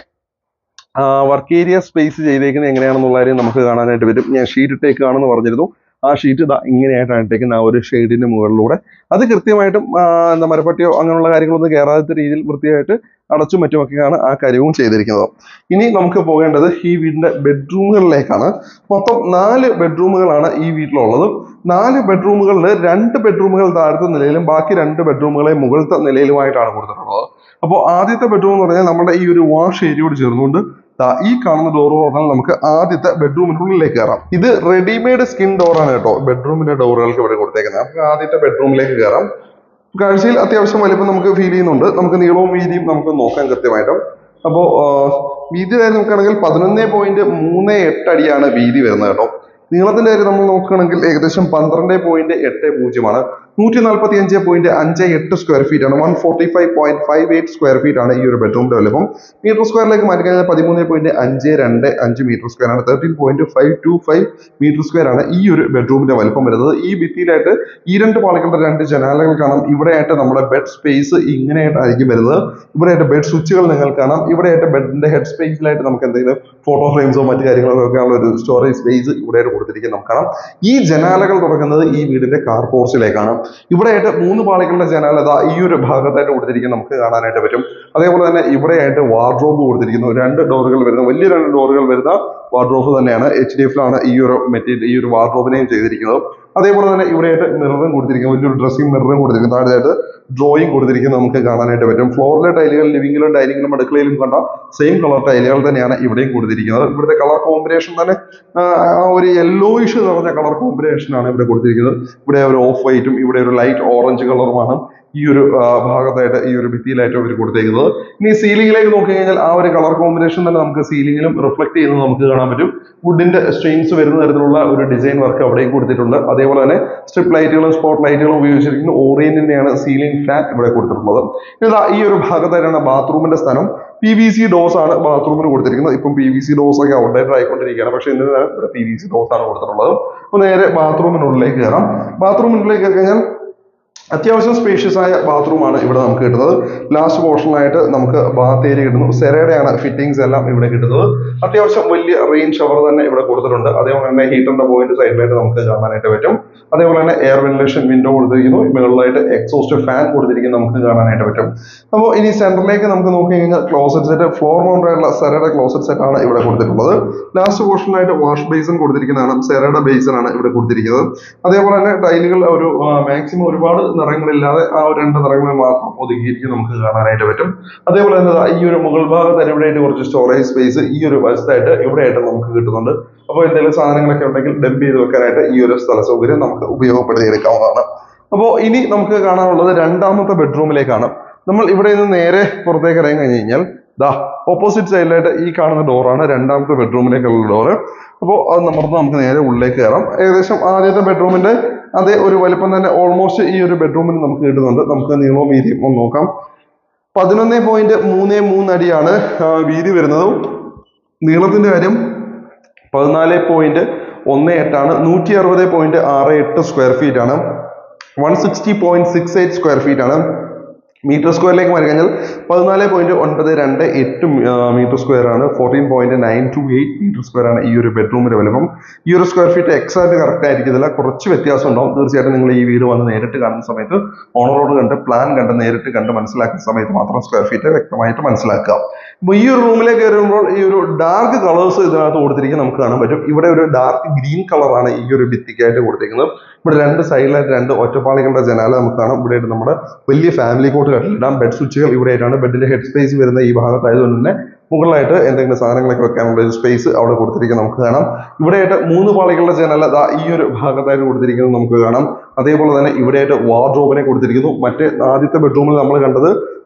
work area space ചെയ്തേക്കുന്നത് എങ്ങനെയാണെന്നുള്ള കാര്യം നമുക്ക് കാണാനായിട്ട് വരും ഞാൻ ഷീറ്റ് ഇട്ടേക്കാണെന്ന് പറഞ്ഞിരുന്നു ആ ഷീറ്റ് ഇതാ ഇങ്ങനെയായിട്ടാണ് ഇട്ടേക്കുന്നത് ആ ഒരു ഷെയ്ഡിന്റെ മുകളിലൂടെ അത് കൃത്യമായിട്ടും ആ, എന്താ മരപ്പട്ടിയോ അങ്ങനെയുള്ള കാര്യങ്ങളൊന്നും കയറാത്ത രീതിയിൽ വൃത്തിയായിട്ട് അടച്ചും മറ്റുമൊക്കെയാണ് ആ കാര്യവും ചെയ്തിരിക്കുന്നത് ഇനി നമുക്ക് പോകേണ്ടത് ഈ വീടിന്റെ ബെഡ്റൂമുകളിലേക്കാണ് മൊത്തം നാല് ബെഡ്റൂമുകളാണ് ഈ വീട്ടിലുള്ളത് നാല് ബെഡ്റൂമുകളിൽ രണ്ട് ബെഡ്റൂമുകൾ താഴത്തെ നിലയിലും ബാക്കി രണ്ട് ബെഡ്റൂമുകളെ മുകളിലത്തെ നിലയിലുമായിട്ടാണ് കൊടുത്തിട്ടുള്ളത് അപ്പോൾ ആദ്യത്തെ ബെഡ്റൂം എന്ന് പറഞ്ഞാൽ നമ്മുടെ ഈ ഒരു വാഷ് ഏരിയയോട് ചേർന്നുകൊണ്ട് ദാ ഈ കാണുന്ന ഡോർ തുറന്നാൽ നമുക്ക് ആദ്യത്തെ ബെഡ്റൂമിനുള്ളിലേക്ക് കയറാം ഇത് റെഡിമെയ്ഡ് സ്കിൻ ഡോറാണ് കേട്ടോ ബെഡ്റൂമിന്റെ ഡോറുകൾക്ക് ഇവിടെ കൊടുത്തേക്കുന്നത് നമുക്ക് ആദ്യത്തെ ബെഡ്റൂമിലേക്ക് കയറാം കാഴ്ചയിൽ അത്യാവശ്യം വലിപ്പം നമുക്ക് ഫീൽ ചെയ്യുന്നുണ്ട് നമുക്ക് നീളവും വീതിയും നമുക്ക് നോക്കാം കൃത്യമായിട്ടും അപ്പോൾ വീതി കാര്യം നോക്കുകയാണെങ്കിൽ പതിനൊന്ന് പോയിന്റ് മൂന്ന് എട്ട് അടിയാണ് വീതി വരുന്നത് കേട്ടോ നീളത്തിന്റെ കാര്യം നമ്മൾ നോക്കുകയാണെങ്കിൽ ഏകദേശം പന്ത്രണ്ട് പോയിന്റ് എട്ട് പൂജ്യമാണ് നൂറ്റി നാൽപ്പത്തി അഞ്ച് പോയിന്റ് അഞ്ച് എട്ട് സ്ക്വയർ ഫീറ്റ് ആണ് one forty five point five eight square feet ആണ് ഈ ഒരു ബെഡ്റൂമിന്റെ വലിപ്പം മീറ്റർ സ്ക്വയറിലേക്ക് മാറ്റി കഴിഞ്ഞാൽ പതിമൂന്ന് പോയിന്റ് അഞ്ച് രണ്ട് അഞ്ച് മീറ്റർ സ്ക്വയർ ആണ് thirteen point five two five metre square ആണ് ഈ ഒരു ബെഡ്റൂമിന്റെ വലിപ്പം വരുന്നത് ഈ ഭിത്തിയിലായിട്ട് ഈ രണ്ട് പാളികളുടെ രണ്ട് ജനാലകൾ കാണാം ഇവിടെയായിട്ട് നമ്മുടെ ബെഡ് സ്പേസ് ഇങ്ങനെയായിട്ടായിരിക്കും വരുന്നത് ഇവിടെയായിട്ട് ബെഡ് സ്വിച്ചുകൾ നിങ്ങൾക്ക് കാണാം ഇവിടെയായിട്ട് ബെഡിന്റെ ഹെഡ് സ്പേസിലായിട്ട് നമുക്ക് എന്തെങ്കിലും ഫോട്ടോ ഫ്രെയിംസോ മറ്റു കാര്യങ്ങളോ ഒക്കെ ഉള്ള ഒരു സ്റ്റോറേജ് സ്പേസ് ഇവിടെയായിട്ട് കൊടുത്തിരിക്കുന്നത് നമുക്ക് കാണാം ഈ ജനാലകൾ തുറക്കുന്നത് ഈ വീടിന്റെ കാർ പോർച്ചിലേക്കാണ് ഇവിടെയായിട്ട് മൂന്ന് പാളികളുടെ ജനാല ദാ ഈ ഒരു ഭാഗത്തായിട്ട് കൊടുത്തിരിക്കുന്നത് നമുക്ക് കാണാനായിട്ട് പറ്റും അതേപോലെ തന്നെ ഇവിടെയായിട്ട് വാർഡ്രോബ് കൊടുത്തിരിക്കുന്നു രണ്ട് ഡോറുകൾ വരുന്ന വലിയ രണ്ട് ഡോറുകൾ വരുന്ന വാർഡ്രോബ് തന്നെയാണ് എച്ച് ഡി എഫിലാണ് ഈ ഒരു മെറ്റീരിയൽ ഈ ഒരു വാർഡ്രോബിനെയും ചെയ്തിരിക്കുന്നത് അതേപോലെ തന്നെ ഇവിടെയായിട്ട് മിററും കൊടുത്തിരിക്കുന്നു വലിയൊരു ഡ്രസ്സിംഗ് മിററും കൊടുത്തിരിക്കുന്നു താഴെയായിട്ട് ഡ്രോയിങ് കൊടുത്തിരിക്കുന്നത് നമുക്ക് കാണാനായിട്ട് പറ്റും ഫ്ലോറിലെ ടൈലുകൾ ലിവിംഗിലും ഡൈനിങ്ങിലും അടുക്കളയിലും കണ്ട സെയിം കളർ ടൈലുകൾ തന്നെയാണ് ഇവിടെയും കൊടുത്തിരിക്കുന്നത് ഇവിടുത്തെ കളർ കോമ്പിനേഷൻ തന്നെ ആ, ആ ഒരു യെല്ലോയിഷ് നിറഞ്ഞ കളർ കോമ്പിനേഷൻ ആണ് ഇവിടെ കൊടുത്തിരിക്കുന്നത് ഇവിടെ ഒരു ഓഫ് വൈറ്റും ഇവിടെ ഒരു ലൈറ്റ് ഓറഞ്ച് കളറുമാണ് ഈ ഒരു ആ, ഭാഗത്തായിട്ട് ഈ ഒരു ഭിത്തിയിലായിട്ട് അവർ കൊടുത്തേക്കുന്നത് ഇനി സീലിംഗിലേക്ക് നോക്കി കഴിഞ്ഞാൽ ആ ഒരു കളർ കോമ്പിനേഷൻ തന്നെ നമുക്ക് സീലിംഗിലും റിഫ്ലക്ട് ചെയ്യുന്നത് നമുക്ക് കാണാൻ പറ്റും വുഡിന്റെ സ്ട്രെയിൻസ് വരുന്ന തരത്തിലുള്ള ഒരു ഡിസൈൻ വർക്ക് അവിടെയും കൊടുത്തിട്ടുണ്ട് അതേപോലെ തന്നെ സ്ട്രിപ്പ് ലൈറ്റുകളും സ്പോട്ട് ലൈറ്റുകളും ഉപയോഗിച്ചിരിക്കുന്ന ഓറിയന്റിന്റെയാണ് സീലിംഗ് ഫാൻ ഇവിടെ കൊടുത്തിട്ടുള്ളത് ഇതാ ഈ ഒരു ഭാഗത്തായിട്ടാണ് ബാത്റൂമിന്റെ സ്ഥാനം പി വി സി ഡോസ് ആണ് ബാത്റൂമിന് കൊടുത്തിരിക്കുന്നത് ഇപ്പം പി വി സി ഡോസ് ഒക്കെ ഔട്ട്ഡേറ്റഡ് ആയിക്കൊണ്ടിരിക്കുകയാണ് പക്ഷേ ഇന്ന് ഇവിടെ പി വി സി ഡോസ് ആണ് കൊടുത്തിട്ടുള്ളത് അപ്പോൾ നേരെ ബാത്റൂമിനുള്ളിലേക്ക് കയറാം ബാത്റൂമിനുള്ളിലേക്ക് കയറി കഴിഞ്ഞാൽ അത്യാവശ്യം സ്പേഷ്യസ് ആയ ബാത്റൂമാണ് ഇവിടെ നമുക്ക് കിട്ടുന്നത് ലാസ്റ്റ് പോർഷനായിട്ട് നമുക്ക് ബാത്ത് ഏരിയ കിട്ടുന്നു സെറയുടെയാണ് ഫിറ്റിംഗ്സ് എല്ലാം ഇവിടെ കിട്ടുന്നത് അത്യാവശ്യം വലിയ റെയിൻ ഷവർ തന്നെ ഇവിടെ കൊടുത്തിട്ടുണ്ട് അതേപോലെ തന്നെ ഹീറ്ററിന്റെ പോയിന്റ് സൈഡിലായിട്ട് നമുക്ക് കാണാനായിട്ട് പറ്റും അതേപോലെ തന്നെ എയർ വെന്റിലേഷൻ വിൻഡോ കൊടുത്തിരിക്കുന്നു മുകളിലായിട്ട് എക്സോസ്റ്റ് ഫാൻ കൊടുത്തിരിക്കുന്നു നമുക്ക് കാണാനായിട്ട് പറ്റും അപ്പോൾ ഇനി സെന്ററിലേക്ക് നമുക്ക് നോക്കി കഴിഞ്ഞാൽ ക്ലോസറ്റ് സെറ്റ് ഫ്ലോർ മൗണ്ട് ആയിട്ടുള്ള സെറയുടെ ക്ലോസറ്റ് സെറ്റ് ആണ് ഇവിടെ കൊടുത്തിട്ടുള്ളത് ലാസ്റ്റ് പോർഷനായിട്ട് വാഷ് ബേസിൻ കൊടുത്തിരിക്കുന്നതാണ് സെറയുടെ ബേസിൻ ആണ് ഇവിടെ കൊടുത്തിരിക്കുന്നത് അതേപോലെ തന്നെ ടൈലുകൾ ഒരു മാക്സിമം ഒരുപാട് നിറങ്ങളില്ലാതെ ആ ഒരു രണ്ട് നിറങ്ങളിൽ മാത്രം ഒതുക്കിയിരിക്കും നമുക്ക് കാണാനായിട്ട് പറ്റും അതേപോലെ തന്നെ ദാ ഈ ഒരു മുകൾ ഭാഗത്ത് ഇവിടെയായിട്ട് കുറച്ച് സ്റ്റോറേജ് സ്പേസ് ഈ ഒരു വശത്തായിട്ട് ഇവിടെയായിട്ട് നമുക്ക് കിട്ടുന്നുണ്ട് അപ്പോൾ എന്തെങ്കിലും സാധനങ്ങളൊക്കെ ഉണ്ടെങ്കിൽ ഡംപ് ചെയ്ത് വെക്കാനായിട്ട് ഈ ഒരു സ്ഥല സൗകര്യം നമുക്ക് ഉപയോഗപ്പെടുത്തിയെടുക്കാവുന്നതാണ് അപ്പോൾ ഇനി നമുക്ക് കാണാനുള്ളത് രണ്ടാമത്തെ ബെഡ്റൂമിലേക്കാണ് നമ്മൾ ഇവിടെ നിന്ന് നേരെ പുറത്തേക്ക് ഇറങ്ങി കഴിഞ്ഞ് കഴിഞ്ഞാൽ ദാ ഓപ്പോസിറ്റ് സൈഡിലായിട്ട് ഈ കാണുന്ന ഡോറാണ് രണ്ടാമത്തെ ബെഡ്റൂമിലേക്കുള്ള ഡോറ് അപ്പോൾ അത് നമുക്ക് നമുക്ക് നേരെ ഉള്ളിലേക്ക് കയറാം ഏകദേശം ആദ്യത്തെ ബെഡ്റൂമിന്റെ അതേ ഒരു വലിപ്പം തന്നെ ഓൾമോസ്റ്റ് ഈ ഒരു ബെഡ്റൂമിന് നമുക്ക് കിട്ടുന്നുണ്ട് നമുക്ക് നീളവും വീതിയും ഒന്ന് നോക്കാം പതിനൊന്ന് പോയിന്റ് മൂന്ന് മൂന്ന് അടിയാണ് ആ, വീതി വരുന്നത് നീളത്തിന്റെ കാര്യം പതിനാല് പോയിന്റ് ഒന്ന് എട്ടാണ് നൂറ്റി അറുപത് പോയിന്റ് ആറ് എട്ട് സ്ക്വയർ ഫീറ്റ് ആണ് one sixty point six eight square feet ആണ് മീറ്റർ സ്ക്വയറിലേക്ക് മാറി കഴിഞ്ഞാൽ പതിനാല് പോയിന്റ് ഒൻപത് രണ്ട് എട്ട് മീറ്റർ സ്ക്വയർ ആണ് fourteen point nine two eight metre square ആണ് ഈ ഒരു ബെഡ്റൂമിന്റെ വലിപ്പം ഈ ഒരു സ്ക്വയർ ഫീറ്റ് എക്സാക്ട് കറക്റ്റ് ആയിരിക്കത്തില്ല കുറച്ച് വ്യത്യാസം ഉണ്ടാവും തീർച്ചയായിട്ടും നിങ്ങൾ ഈ വീട് വന്ന് നേരിട്ട് കാണുന്ന സമയത്ത് ഓണറോട് കണ്ട് പ്ലാൻ കണ്ട് നേരിട്ട് കണ്ട് മനസ്സിലാക്കുന്ന സമയത്ത് മാത്രം സ്ക്വയർ ഫീറ്റ് വ്യക്തമായിട്ട് മനസ്സിലാക്കുക അപ്പോൾ ഈ ഒരു റൂമിലേക്ക് കയറുമ്പോൾ ഈ ഒരു ഡാർക്ക് കളേഴ്സ് ഇതിനകത്ത് കൊടുത്തിരിക്കുന്നത് നമുക്ക് കാണാൻ പറ്റും ഇവിടെ ഒരു ഡാർക്ക് ഗ്രീൻ കളറാണ് ഈ ഒരു ഭിത്തിക്കായിട്ട് കൊടുത്തിരിക്കുന്നത് ഇവിടെ രണ്ട് സൈഡിലായിട്ട് രണ്ട് ഒറ്റപ്പാളികളുടെ ജനാല നമുക്ക് കാണാം ഇവിടെ നമ്മുടെ വലിയ ഫാമിലി കോട്ട് കട്ടിലിടാം ബെഡ് സ്വിച്ചുകൾ ഇവിടെയായിട്ടാണ് ബെഡിന്റെ ഹെഡ് സ്പേസ് വരുന്ന ഈ ഭാഗത്തായതുകൊണ്ട് തന്നെ മുകളിലായിട്ട് എന്തെങ്കിലും സാധനങ്ങളൊക്കെ വെക്കാനുള്ള ഒരു സ്പേസ് അവിടെ കൊടുത്തിരിക്കുന്നത് നമുക്ക് കാണാം ഇവിടെയായിട്ട് മൂന്ന് പാളികളുടെ ജനല ദാ ഈ ഒരു ഭാഗത്തായിട്ട് കൊടുത്തിരിക്കുന്നത് നമുക്ക് കാണാം അതേപോലെ തന്നെ ഇവിടെയായിട്ട് വാർഡ്രോബിനെ കൊടുത്തിരിക്കുന്നു മറ്റേ ആദ്യത്തെ ബെഡ്റൂമിൽ നമ്മൾ കണ്ടത്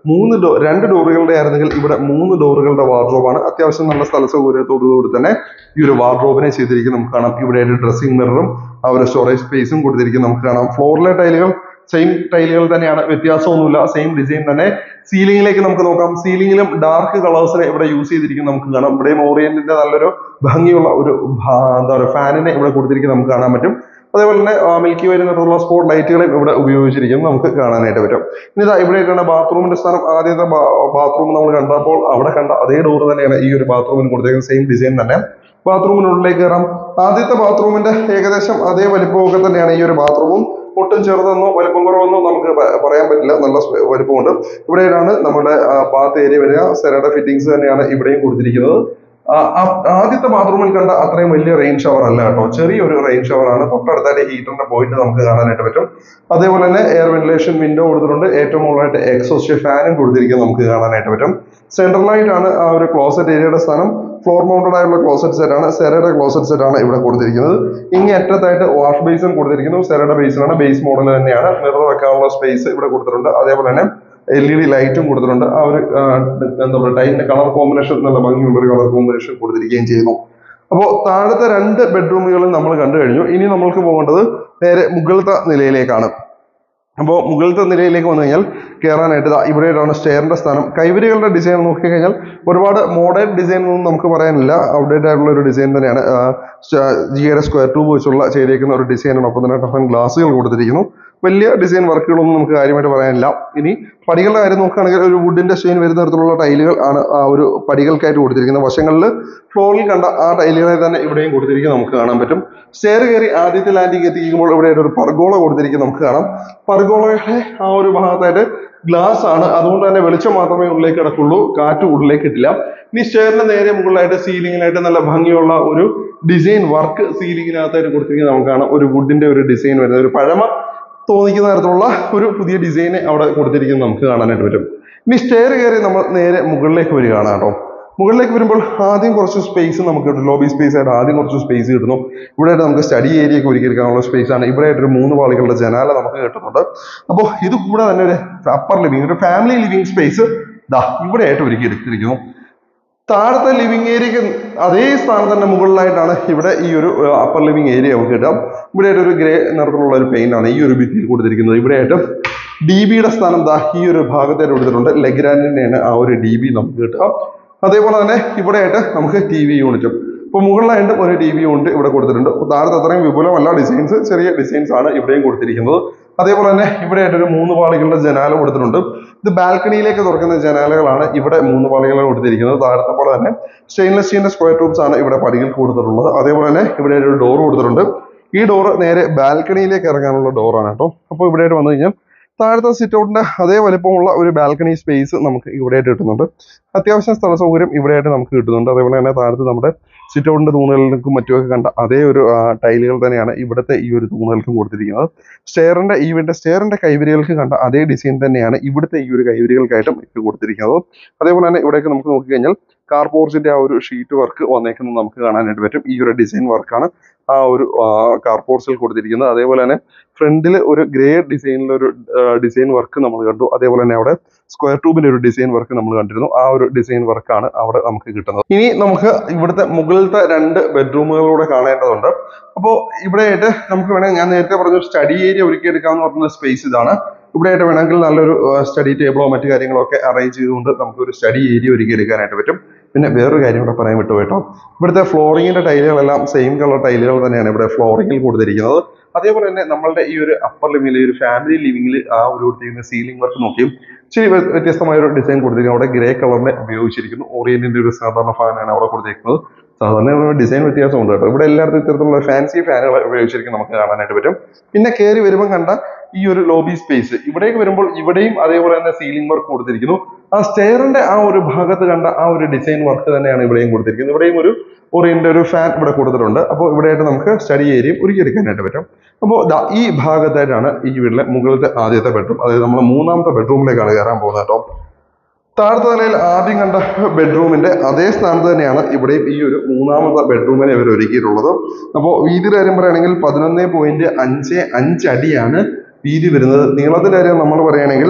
മൂന്ന് ഡോ രണ്ട് ഡോറുകളുടെ ആയിരുന്നെങ്കിൽ ഇവിടെ മൂന്ന് ഡോറുകളുടെ വാർഡ്രോബാണ് അത്യാവശ്യം നല്ല സ്ഥല സൗകര്യത്തോടുകൂടി തന്നെ ഈ ഒരു വാർഡ്രോബിനെ ചെയ്തിരിക്കും നമുക്ക് കാണാം ഇവിടെ ഒരു ഡ്രസ്സിംഗ് മിററും ആ ഒരു സ്റ്റോറേജ് സ്പേസും കൊടുത്തിരിക്കും നമുക്ക് കാണാം ഫ്ലോറിലെ ടൈലുകൾ സെയിം ടൈലുകൾ തന്നെയാണ് വ്യത്യാസമൊന്നുമില്ല സെയിം ഡിസൈൻ തന്നെ സീലിംഗിലേക്ക് നമുക്ക് നോക്കാം സീലിംഗിലും ഡാർക്ക് കളേഴ്സിനെ ഇവിടെ യൂസ് ചെയ്തിരിക്കും നമുക്ക് കാണാം ഇവിടെയും ഓറിയന്റിന്റെ നല്ലൊരു ഭംഗിയുള്ള ഒരു ഭാ- എന്താ പറയുക ഫാനിനെ ഇവിടെ കൊടുത്തിരിക്കും നമുക്ക് കാണാൻ പറ്റും അതേപോലെ തന്നെ മിൽക്കി വരുന്നിടത്തുള്ള സ്പോട്ട് ലൈറ്റുകളെ ഇവിടെ ഉപയോഗിച്ചിരിക്കുന്നത് നമുക്ക് കാണാനായിട്ട് പറ്റും ഇനി ഇതാ ഇവിടെയൊക്കെയാണ് ബാത്റൂമിന്റെ സ്ഥാനം ആദ്യത്തെ ബാത്റൂം നമ്മൾ കണ്ടപ്പോൾ അവിടെ കണ്ട അതേ ഡോർ തന്നെയാണ് ഈ ഒരു ബാത്റൂമിന് കൊടുത്തിരിക്കുന്നത് സെയിം ഡിസൈൻ തന്നെ ബാത്റൂമിനുള്ളിലേക്ക് കയറാം ആദ്യത്തെ ബാത്റൂമിന്റെ ഏകദേശം അതേ വലിപ്പമൊക്കെ തന്നെയാണ് ഈ ഒരു ബാത്റൂമും ഒട്ടും ചെറുതെന്നോ വലിപ്പം കുറവെന്നോ നമുക്ക് പ- പറയാൻ പറ്റില്ല നല്ല സ്പെ- വലിപ്പമുണ്ട് ഇവിടെയാണ് നമ്മുടെ ബാത്ത് ഏരിയ വരിക സെരയുടെ ഫിറ്റിംഗ്സ് തന്നെയാണ് ഇവിടെയും കൊടുത്തിരിക്കുന്നത് ആ, ആ- ആദ്യത്തെ ബാത്റൂമിൽ കണ്ട അത്രയും വലിയ റെയിൻ ഷവർ അല്ല കേട്ടോ ചെറിയൊരു റെയിൻ ഷവർ ആണ് തൊട്ടടുത്തായിട്ട് ഹീറ്ററിന്റെ പോയിന്റ് നമുക്ക് കാണാനായിട്ട് പറ്റും അതേപോലെ തന്നെ എയർ വെന്റിലേഷൻ വിൻഡോ കൊടുത്തിട്ടുണ്ട് ഏറ്റവും മുകളിലായിട്ട് എക്സോസ്റ്റ് ഫാനും കൊടുത്തിരിക്കുന്നത് നമുക്ക് കാണാനായിട്ട് പറ്റും സെൻട്രലായിട്ടാണ് ആ ഒരു ക്ലോസറ്റ് ഏരിയയുടെ സ്ഥാനം ഫ്ലോർ മൗണ്ടഡ് ആയിട്ടുള്ള ക്ലോസറ്റ് സെറ്റ് ആണ് സെറയുടെ ക്ലോസറ്റ് സെറ്റ് ആണ് ഇവിടെ കൊടുത്തിരിക്കുന്നത് ഇങ്ങേ അറ്റത്തായിട്ട് വാഷ് ബേസിൻ കൊടുത്തിരിക്കുന്നു സെറയുടെ ബേസിനാണ് ബേസ് മോഡൽ തന്നെയാണ് മിറർ വെക്കാനുള്ള സ്പേസ് ഇവിടെ കൊടുത്തിട്ടുണ്ട് അതേപോലെ തന്നെ എൽ ഇ ഡി ലൈറ്റും കൊടുത്തിട്ടുണ്ട് ആ ഒരു ആ, എന്താ പറയുക ടൈലിന്റെ കളർ കോമ്പിനേഷൻ നല്ല ഭംഗിയുള്ള ഒരു കളർ കോമ്പിനേഷൻ കൊടുത്തിരിക്കുകയും ചെയ്യുന്നു അപ്പോൾ താഴത്തെ രണ്ട് ബെഡ്റൂമുകളും നമ്മൾ കണ്ടു കഴിഞ്ഞു ഇനി നമ്മൾക്ക് പോകേണ്ടത് നേരെ മുകളിലത്തെ നിലയിലേക്കാണ് അപ്പോൾ മുകളിലത്തെ നിലയിലേക്ക് വന്നു കഴിഞ്ഞാൽ കയറാനായിട്ട് ദാ ഇവിടെയാണ് സ്റ്റെയറിന്റെ സ്ഥാനം കൈവരികളുടെ ഡിസൈൻ നോക്കി കഴിഞ്ഞാൽ ഒരുപാട് മോഡേൺ ഡിസൈൻ ഒന്നും നമുക്ക് പറയാനില്ല ഔട്ട്ഡേറ്റ് ആയിട്ടുള്ള ഒരു ഡിസൈൻ തന്നെയാണ് ജിയുടെ സ്ക്വയർ ട്യൂബ് വെച്ചുള്ള ചെയ്തേക്കുന്ന ഒരു ഡിസൈനാണ് ഒപ്പം തന്നെ ടഫൻ ഗ്ലാസുകൾ കൊടുത്തിരിക്കുന്നു വലിയ ഡിസൈൻ വർക്കുകളൊന്നും നമുക്ക് കാര്യമായിട്ട് പറയാനില്ല ഇനി പടികളുടെ കാര്യം നോക്കുകയാണെങ്കിൽ ഒരു വുഡിന്റെ സ്റ്റെയിൻ വരുന്ന തരത്തിലുള്ള ടൈലുകൾ ആണ് ആ ഒരു പടികൾക്കായിട്ട് കൊടുത്തിരിക്കുന്നത് വശങ്ങളിൽ ഫ്ലോറിൽ കണ്ട ആ ടൈലുകളെ തന്നെ ഇവിടെയും കൊടുത്തിരിക്കുന്നത് നമുക്ക് കാണാൻ പറ്റും സ്റ്റെയർ കയറി ആദ്യത്തെ ലാൻഡിംഗ് എത്തിക്കുമ്പോൾ ഇവിടെ ഒരു പർഗോള കൊടുത്തിരിക്കുന്നത് നമുക്ക് കാണാം പർഗോളയുടെ ആ ഒരു ഭാഗത്തായിട്ട് ഗ്ലാസ് ആണ് അതുകൊണ്ട് തന്നെ വെളിച്ചം മാത്രമേ ഉള്ളിലേക്ക് കിടക്കുള്ളൂ കാറ്റ് ഉള്ളിലേക്ക് കിട്ടില്ല ഇനി സ്റ്റെയറിന്റെ നേരെ മുകളിലായിട്ട് സീലിംഗിലായിട്ട് നല്ല ഭംഗിയുള്ള ഒരു ഡിസൈൻ വർക്ക് സീലിംഗിനകത്തായിട്ട് കൊടുത്തിരിക്കുന്നത് നമുക്ക് കാണാം ഒരു വുഡിന്റെ ഒരു ഡിസൈൻ വരുന്നത് ഒരു പഴമ തോന്നിക്കുന്ന തരത്തിലുള്ള ഒരു പുതിയ ഡിസൈൻ അവിടെ കൊടുത്തിരിക്കുന്നത് നമുക്ക് കാണാനായിട്ട് പറ്റും ഇനി സ്റ്റെയർ കയറി നമ്മൾ നേരെ മുകളിലേക്ക് വരികയാണ് കേട്ടോ മുകളിലേക്ക് വരുമ്പോൾ ആദ്യം കുറച്ച് സ്പേസ് നമുക്ക് കിട്ടും ലോബി സ്പേസ് ആയിട്ട് ആദ്യം കുറച്ച് സ്പേസ് കിട്ടുന്നു ഇവിടെ ആയിട്ട് നമുക്ക് സ്റ്റഡി ഏരിയ ഒക്കെ ഒരുക്കിയെടുക്കാനുള്ള സ്പേസ് ആണ് ഇവിടെ ആയിട്ട് ഒരു മൂന്ന് പാളികളുടെ ജനാല നമുക്ക് കിട്ടുന്നുണ്ട് അപ്പോൾ ഇത് കൂടെ തന്നെ ഒരു അപ്പർ ലിവിങ് ഒരു ഫാമിലി ലിവിങ് സ്പേസ് ദാ ഇവിടെ ആയിട്ട് ഒരുക്കി എടുത്തിരിക്കുന്നു താഴത്തെ ലിവിങ് ഏരിയക്ക് അതേ സ്ഥാനം തന്നെ മുകളിലായിട്ടാണ് ഇവിടെ ഈ ഒരു അപ്പർ ലിവിങ് ഏരിയ നമുക്ക് കിട്ടാം ഇവിടെ ആയിട്ട് ഒരു ഗ്രേ നിറത്തിലുള്ള ഒരു പെയിന്റ് ആണ് ഈ ഒരു ഭിത്തിയിൽ കൊടുത്തിരിക്കുന്നത് ഇവിടെ ആയിട്ട് ഡി ബിയുടെ സ്ഥാനം ദാ ഈ ഒരു ഭാഗത്തായിട്ട് കൊടുത്തിട്ടുണ്ട് ലെഗ്രാൻഡിന്റെയാണ് ആ ഒരു ഡി ബി നമുക്ക് കിട്ടുക അതേപോലെ തന്നെ ഇവിടെ ആയിട്ട് നമുക്ക് ടി വി യൂണിറ്റും ഇപ്പോൾ മുകളിലായിട്ടും ഒരു ടി വി യൂണിറ്റ് ഇവിടെ കൊടുത്തിട്ടുണ്ട് അപ്പോൾ താഴത്തെ അത്രയും വിപുലമല്ല ഡിസൈൻസ് ചെറിയ ഡിസൈൻസ് ആണ് ഇവിടെയും കൊടുത്തിരിക്കുന്നത് അതേപോലെ തന്നെ ഇവിടെ ആയിട്ട് ഒരു മൂന്ന് പാളികളുടെ ജനാല കൊടുത്തിട്ടുണ്ട് ഇത് ബാൽക്കണിയിലേക്ക് തുറക്കുന്ന ജനാലകളാണ് ഇവിടെ മൂന്ന് പാളികൾ കൊടുത്തിരിക്കുന്നത് താഴത്തെ പോലെ തന്നെ സ്റ്റെയിൻലെസ് സ്റ്റീലിന്റെ സ്ക്വയർ ട്യൂബ്സ് ആണ് ഇവിടെ പടികൾ കൊടുത്തിട്ടുള്ളത് അതേപോലെ തന്നെ ഇവിടെ ഒരു ഡോർ കൊടുത്തിട്ടുണ്ട് ഈ ഡോർ നേരെ ബാൽക്കണിയിലേക്ക് ഇറങ്ങാനുള്ള ഡോറാണ് കേട്ടോ അപ്പോൾ ഇവിടെ വന്നു കഴിഞ്ഞാൽ താഴത്തെ സിറ്റ് ഔട്ടിന്റെ അതേ വലിപ്പമുള്ള ഒരു ബാൽക്കണി സ്പേസ് നമുക്ക് ഇവിടെയായിട്ട് കിട്ടുന്നുണ്ട് അത്യാവശ്യം സ്ഥല സൗകര്യം ഇവിടെയായിട്ട് നമുക്ക് കിട്ടുന്നുണ്ട് അതേപോലെ തന്നെ താഴത്ത് നമ്മുടെ സിറ്റ് ഔട്ടിന്റെ തൂണുകൾക്കും മറ്റുമൊക്കെ കണ്ട അതേ ഒരു ആ, ടൈലുകൾ തന്നെയാണ് ഇവിടുത്തെ ഈ ഒരു തൂണുകൾക്കും കൊടുത്തിരിക്കുന്നത് സ്റ്റെയറിന്റെ ഈ വീടിന്റെ സ്റ്റെയറിന്റെ കൈവരികൾക്ക് കണ്ട അതേ ഡിസൈൻ തന്നെയാണ് ഇവിടുത്തെ ഈ ഒരു കൈവരികൾക്കായിട്ടും ഇത് കൊടുത്തിരിക്കുന്നത് അതേപോലെ തന്നെ ഇവിടേക്ക് നമുക്ക് നോക്കിക്കഴിഞ്ഞാൽ കാർ പോർച്ചിന്റെ ആ ഒരു ഷീറ്റ് വർക്ക് വന്നേക്കുന്നത് നമുക്ക് കാണാനായിട്ട് പറ്റും ഈ ഒരു ഡിസൈൻ വർക്കാണ് ആ ഒരു കാർ പോർച്ചിൽ കൊടുത്തിരിക്കുന്നത് അതേപോലെ തന്നെ ഫ്രണ്ടിൽ ഒരു ഗ്രേ ഡിസൈനിൽ ഒരു ഡിസൈൻ വർക്ക് നമ്മൾ കണ്ടു അതേപോലെ തന്നെ അവിടെ സ്ക്വയർ ട്യൂബിന്റെ ഒരു ഡിസൈൻ വർക്ക് നമ്മൾ കണ്ടിരുന്നു ആ ഒരു ഡിസൈൻ വർക്കാണ് അവിടെ നമുക്ക് കിട്ടുന്നത് ഇനി നമുക്ക് ഇവിടുത്തെ മുകളിലത്തെ രണ്ട് ബെഡ്റൂമുകളൂടെ കാണേണ്ടതുണ്ട് അപ്പോൾ ഇവിടെയായിട്ട് നമുക്ക് വേണമെങ്കിൽ ഞാൻ നേരത്തെ പറഞ്ഞ സ്റ്റഡി ഏരിയ ഒരുക്കിയെടുക്കാമെന്ന് പറഞ്ഞ സ്പേസ് ഇതാണ് ഇവിടെയായിട്ട് വേണമെങ്കിൽ നല്ലൊരു സ്റ്റഡി ടേബിളോ മറ്റു കാര്യങ്ങളോ ഒക്കെ അറേഞ്ച് ചെയ്തുകൊണ്ട് നമുക്ക് ഒരു സ്റ്റഡി ഏരിയ ഒരുക്കിയെടുക്കാനായിട്ട് പറ്റും പിന്നെ വേറൊരു കാര്യം കൂടെ പറയാൻ വിട്ടു കേട്ടോ ഇവിടുത്തെ ഫ്ലോറിങ്ങിന്റെ ടൈലുകളെല്ലാം സെയിം കളർ ടൈലുകൾ തന്നെയാണ് ഇവിടെ ഫ്ലോറിങ്ങിൽ കൊടുത്തിരിക്കുന്നത് അതേപോലെ തന്നെ നമ്മളുടെ ഈ ഒരു അപ്പർ ലിവിംഗിൽ ഒരു ഫാമിലി ലിവിംഗിൽ ആ ഒരു കൊടുത്തിരിക്കുന്ന സീലിംഗ് വർക്ക് നോക്കിയും ഇച്ചിരി വ്യ- വ്യത്യസ്തമായ ഒരു ഡിസൈൻ കൊടുത്തിരിക്കുന്നത് അവിടെ ഗ്രേ കളറിനെ ഉപയോഗിച്ചിരിക്കുന്നു ഓറിയന്റിന്റെ ഒരു സാധാരണ ഫാനാണ് അവിടെ കൊടുത്തിരിക്കുന്നത് സാധാരണ ഡിസൈൻ വ്യത്യാസമുണ്ട് കേട്ടോ ഇവിടെ എല്ലായിടത്തും ഇത്തരത്തിലുള്ള ഫാൻസി ഫാനുകൾ ഉപയോഗിച്ചിരിക്കും നമുക്ക് കാണാനായിട്ട് പറ്റും പിന്നെ കയറി വരുമ്പോൾ കണ്ട ഈ ഒരു ലോബി സ്പേസ് ഇവിടേക്ക് വരുമ്പോൾ ഇവിടെയും അതേപോലെ തന്നെ സീലിംഗ് വർക്ക് കൊടുത്തിരിക്കുന്നു ആ സ്റ്റെയറിന്റെ ആ ഒരു ഭാഗത്ത് കണ്ട ആ ഒരു ഡിസൈൻ വർക്ക് തന്നെയാണ് ഇവിടെയും കൊടുത്തിരിക്കുന്നത് ഇവിടെയും ഒരു ഓറിയന്റ് ഒരു ഫാൻ ഇവിടെ കൊടുത്തിട്ടുണ്ട് അപ്പോൾ ഇവിടെയായിട്ട് നമുക്ക് സ്റ്റഡി ഏരിയയും ഒരുക്കിയെടുക്കാനായിട്ട് പറ്റും അപ്പോൾ ദാ ഈ ഭാഗത്തായിട്ടാണ് ഈ വീട്ടിലെ മുകളിലത്തെ ആദ്യത്തെ ബെഡ്റൂം അതായത് നമ്മൾ മൂന്നാമത്തെ ബെഡ്റൂമിലേക്കാണ് കയറാൻ പോകുന്നത് കേട്ടോ താഴത്തെ നിലയിൽ ആദ്യം കണ്ട ബെഡ്റൂമിന്റെ അതേ സ്ഥാനത്ത് തന്നെയാണ് ഇവിടെയും ഈ ഒരു മൂന്നാമത്തെ ബെഡ്റൂമിനെ ഇവർ ഒരുക്കിയിട്ടുള്ളത് അപ്പോൾ വീതിയുടെ കാര്യം പറയുകയാണെങ്കിൽ പതിനൊന്ന് പോയിന്റ് അഞ്ച് അഞ്ച് അടിയാണ് വീതി വരുന്നത് നീളത്തിന്റെ കാര്യം നമ്മൾ പറയുകയാണെങ്കിൽ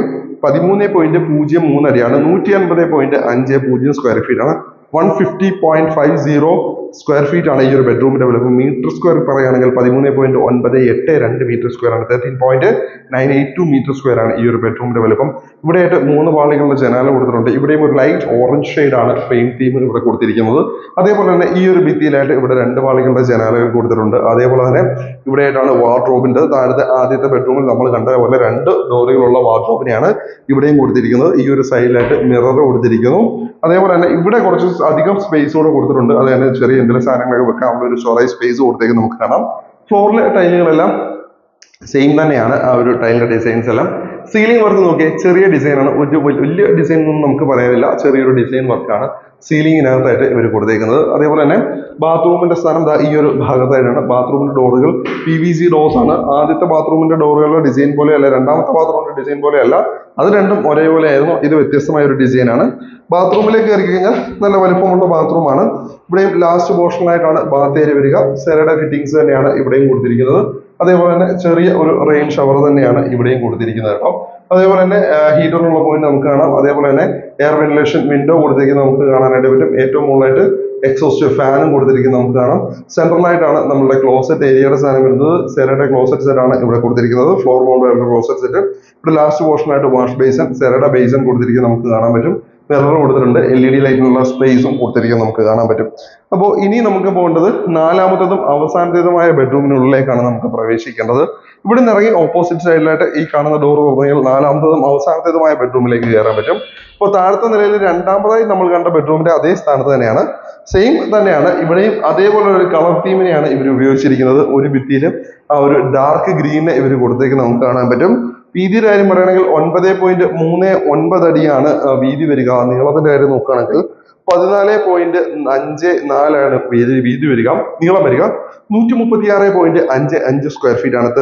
പതിമൂന്ന് പോയിന്റ് പൂജ്യം മൂന്ന് അടിയാണ് നൂറ്റി അൻപത് പോയിന്റ് അഞ്ച് പൂജ്യം സ്ക്വയർ ഫീറ്റ് ആണ് one fifty point five zero square feet ആണ് ഈ ഒരു ബെഡ്റൂമിന്റെ വലുപ്പം മീറ്റർ സ്ക്വയർ പറയുകയാണെങ്കിൽ പതിമൂന്ന് പോയിന്റ് ഒൻപത് എട്ട് രണ്ട് മീറ്റർ സ്ക്വയർ ആണ് thirteen point nine eight two metre square ആണ് ഈ ഒരു ബെഡ്റൂമിന്റെ വലുപ്പം ഇവിടെയായിട്ട് മൂന്ന് പാളികളുടെ ജനാല കൊടുത്തിട്ടുണ്ട് ഇവിടെയും ഒരു ലൈറ്റ് ഓറഞ്ച് ഷെയ്ഡ് ആണ് പെയിന്റ് തീം ഇവിടെ കൊടുത്തിരിക്കുന്നത് അതേപോലെ തന്നെ ഈ ഒരു ഭിത്തിയിലായിട്ട് ഇവിടെ രണ്ട് പാളികളുടെ ജനാലകൾ കൊടുത്തിട്ടുണ്ട് അതേപോലെ തന്നെ ഇവിടെയായിട്ടാണ് വാർഡ്രോബിന്റെ താഴത്തെ ആദ്യത്തെ ബെഡ്റൂമിൽ നമ്മൾ കണ്ട പോലെ രണ്ട് ഡോറുകളുള്ള വാർഡ്രോബിനെയാണ് ഇവിടെയും കൊടുത്തിരിക്കുന്നത് ഈ ഒരു സൈഡിലായിട്ട് മിറർ കൊടുത്തിരിക്കുന്നു അതേപോലെ തന്നെ ഇവിടെ കുറച്ച് അധികം സ്പേസ് കൂടെ കൊടുത്തിട്ടുണ്ട് അത് തന്നെ ചെറിയ എന്തെങ്കിലും സാധനങ്ങളൊക്കെ വെക്കാനുള്ള ഒരു സ്റ്റോറേജ് സ്പേസ് കൊടുത്തേക്ക് നമുക്ക് കാണാം ഫ്ലോറിലെ ടൈലുകളെല്ലാം സെയിം തന്നെയാണ് ആ ഒരു ടൈലിന്റെ ഡിസൈൻസ് എല്ലാം സീലിംഗ് വർക്ക് നോക്കിയേ ചെറിയ ഡിസൈനാണ് ഒരു വൽ- വലിയ ഡിസൈൻ ഒന്നും നമുക്ക് പറയാനില്ല ചെറിയൊരു ഡിസൈൻ വർക്കാണ് സീലിംഗിനകത്തായിട്ട് ഇവർ കൊടുത്തേക്കുന്നത് അതേപോലെ തന്നെ ബാത്റൂമിന്റെ സ്ഥാനം ദാ ഈ ഒരു ഭാഗത്തായിട്ടാണ് ബാത്റൂമിന്റെ ഡോറുകൾ പി വി സി ഡോർസ് ആണ് ആദ്യത്തെ ബാത്റൂമിന്റെ ഡോറുകളുടെ ഡിസൈൻ പോലെയല്ല രണ്ടാമത്തെ ബാത്റൂമിന്റെ ഡിസൈൻ പോലെയല്ല അത് രണ്ടും ഒരേപോലെ ആയിരുന്നു ഇത് വ്യത്യസ്തമായ ഒരു ഡിസൈനാണ് ബാത്റൂമിലേക്ക് കയറി കഴിഞ്ഞാൽ നല്ല വലിപ്പമുള്ള ബാത്റൂമാണ് ഇവിടെയും ലാസ്റ്റ് പോർഷനിലായിട്ടാണ് ബാത്ത് ഏരിയ വരിക സെറയുടെ ഫിറ്റിംഗ്സ് തന്നെയാണ് ഇവിടെയും കൊടുത്തിരിക്കുന്നത് അതേപോലെ തന്നെ ചെറിയ ഒരു റെയിൻ ഷവർ തന്നെയാണ് ഇവിടെയും കൊടുത്തിരിക്കുന്നത് കേട്ടോ അതേപോലെ തന്നെ ഹീറ്ററിനുള്ള പോയിന്റ് നമുക്ക് കാണാം അതേപോലെ തന്നെ എയർ വെന്റിലേഷൻ വിൻഡോ കൊടുത്തിരിക്കുന്നത് നമുക്ക് കാണാനായിട്ട് പറ്റും ഏറ്റവും മുകളിലായിട്ട് എക്സോസ്റ്റ് ഫാനും കൊടുത്തിരിക്കുന്നത് നമുക്ക് കാണാം സെൻട്രലായിട്ടാണ് നമ്മുടെ ക്ലോസറ്റ് ഏരിയയുടെ സാധനം വരുന്നത് സെറയുടെ ക്ലോസറ്റ് സെറ്റ് ആണ് ഇവിടെ കൊടുത്തിരിക്കുന്നത് ഫ്ലോർ മൗണ്ട് ക്ലോസറ്റ് സെറ്റ് ഇവിടെ ലാസ്റ്റ് പോർഷനായിട്ട് വാഷ് ബേസൺ സെറയുടെ ബേസൺ കൊടുത്തിരിക്കുന്നത് നമുക്ക് കാണാൻ പറ്റും മിറർ കൊടുത്തിട്ടുണ്ട് എൽ ഇ ഡി ലൈറ്റിനുള്ള സ്പേസും കൊടുത്തിരിക്കുന്നത് നമുക്ക് കാണാൻ പറ്റും അപ്പോൾ ഇനി നമുക്ക് പോകേണ്ടത് നാലാമത്തതും അവസാനത്തേതുമായ ബെഡ്റൂമിനുള്ളിലേക്കാണ് നമുക്ക് പ്രവേശിക്കേണ്ടത് ഇവിടെ നിന്ന് ഇറങ്ങി ഓപ്പോസിറ്റ് സൈഡിലായിട്ട് ഈ കാണുന്ന ഡോർ തുറന്നെങ്കിൽ നാലാമത്തതും അവസാനത്തേതുമായ ബെഡ്റൂമിലേക്ക് കയറാൻ പറ്റും അപ്പോൾ താഴത്തെ നിലയിൽ രണ്ടാമതായി നമ്മൾ കണ്ട ബെഡ്റൂമിന്റെ അതേ സ്ഥാനത്ത് തന്നെയാണ് സെയിം തന്നെയാണ് ഇവിടെയും അതേപോലെ ഒരു കളർ തീമിനെയാണ് ഇവർ ഉപയോഗിച്ചിരിക്കുന്നത് ഒരു ഭിത്തിയിൽ ആ ഒരു ഡാർക്ക് ഗ്രീനെ ഇവർ കൊടുത്തേക്ക് നമുക്ക് കാണാൻ പറ്റും വീതിയുടെ കാര്യം പറയുകയാണെങ്കിൽ ഒൻപത് പോയിന്റ് മൂന്ന് ഒൻപത് അടിയാണ് ആ, വീതി വരിക നീളത്തിന്റെ കാര്യം നോക്കുകയാണെങ്കിൽ പതിനാല് പോയിന്റ് അഞ്ച് നാലാണ് വീതി വീതി വരിക നീളം വരിക നൂറ്റി മുപ്പത്തി ആറ് പോയിന്റ് അഞ്ച് അഞ്ച് സ്ക്വയർ ഫീറ്റ് ആണ്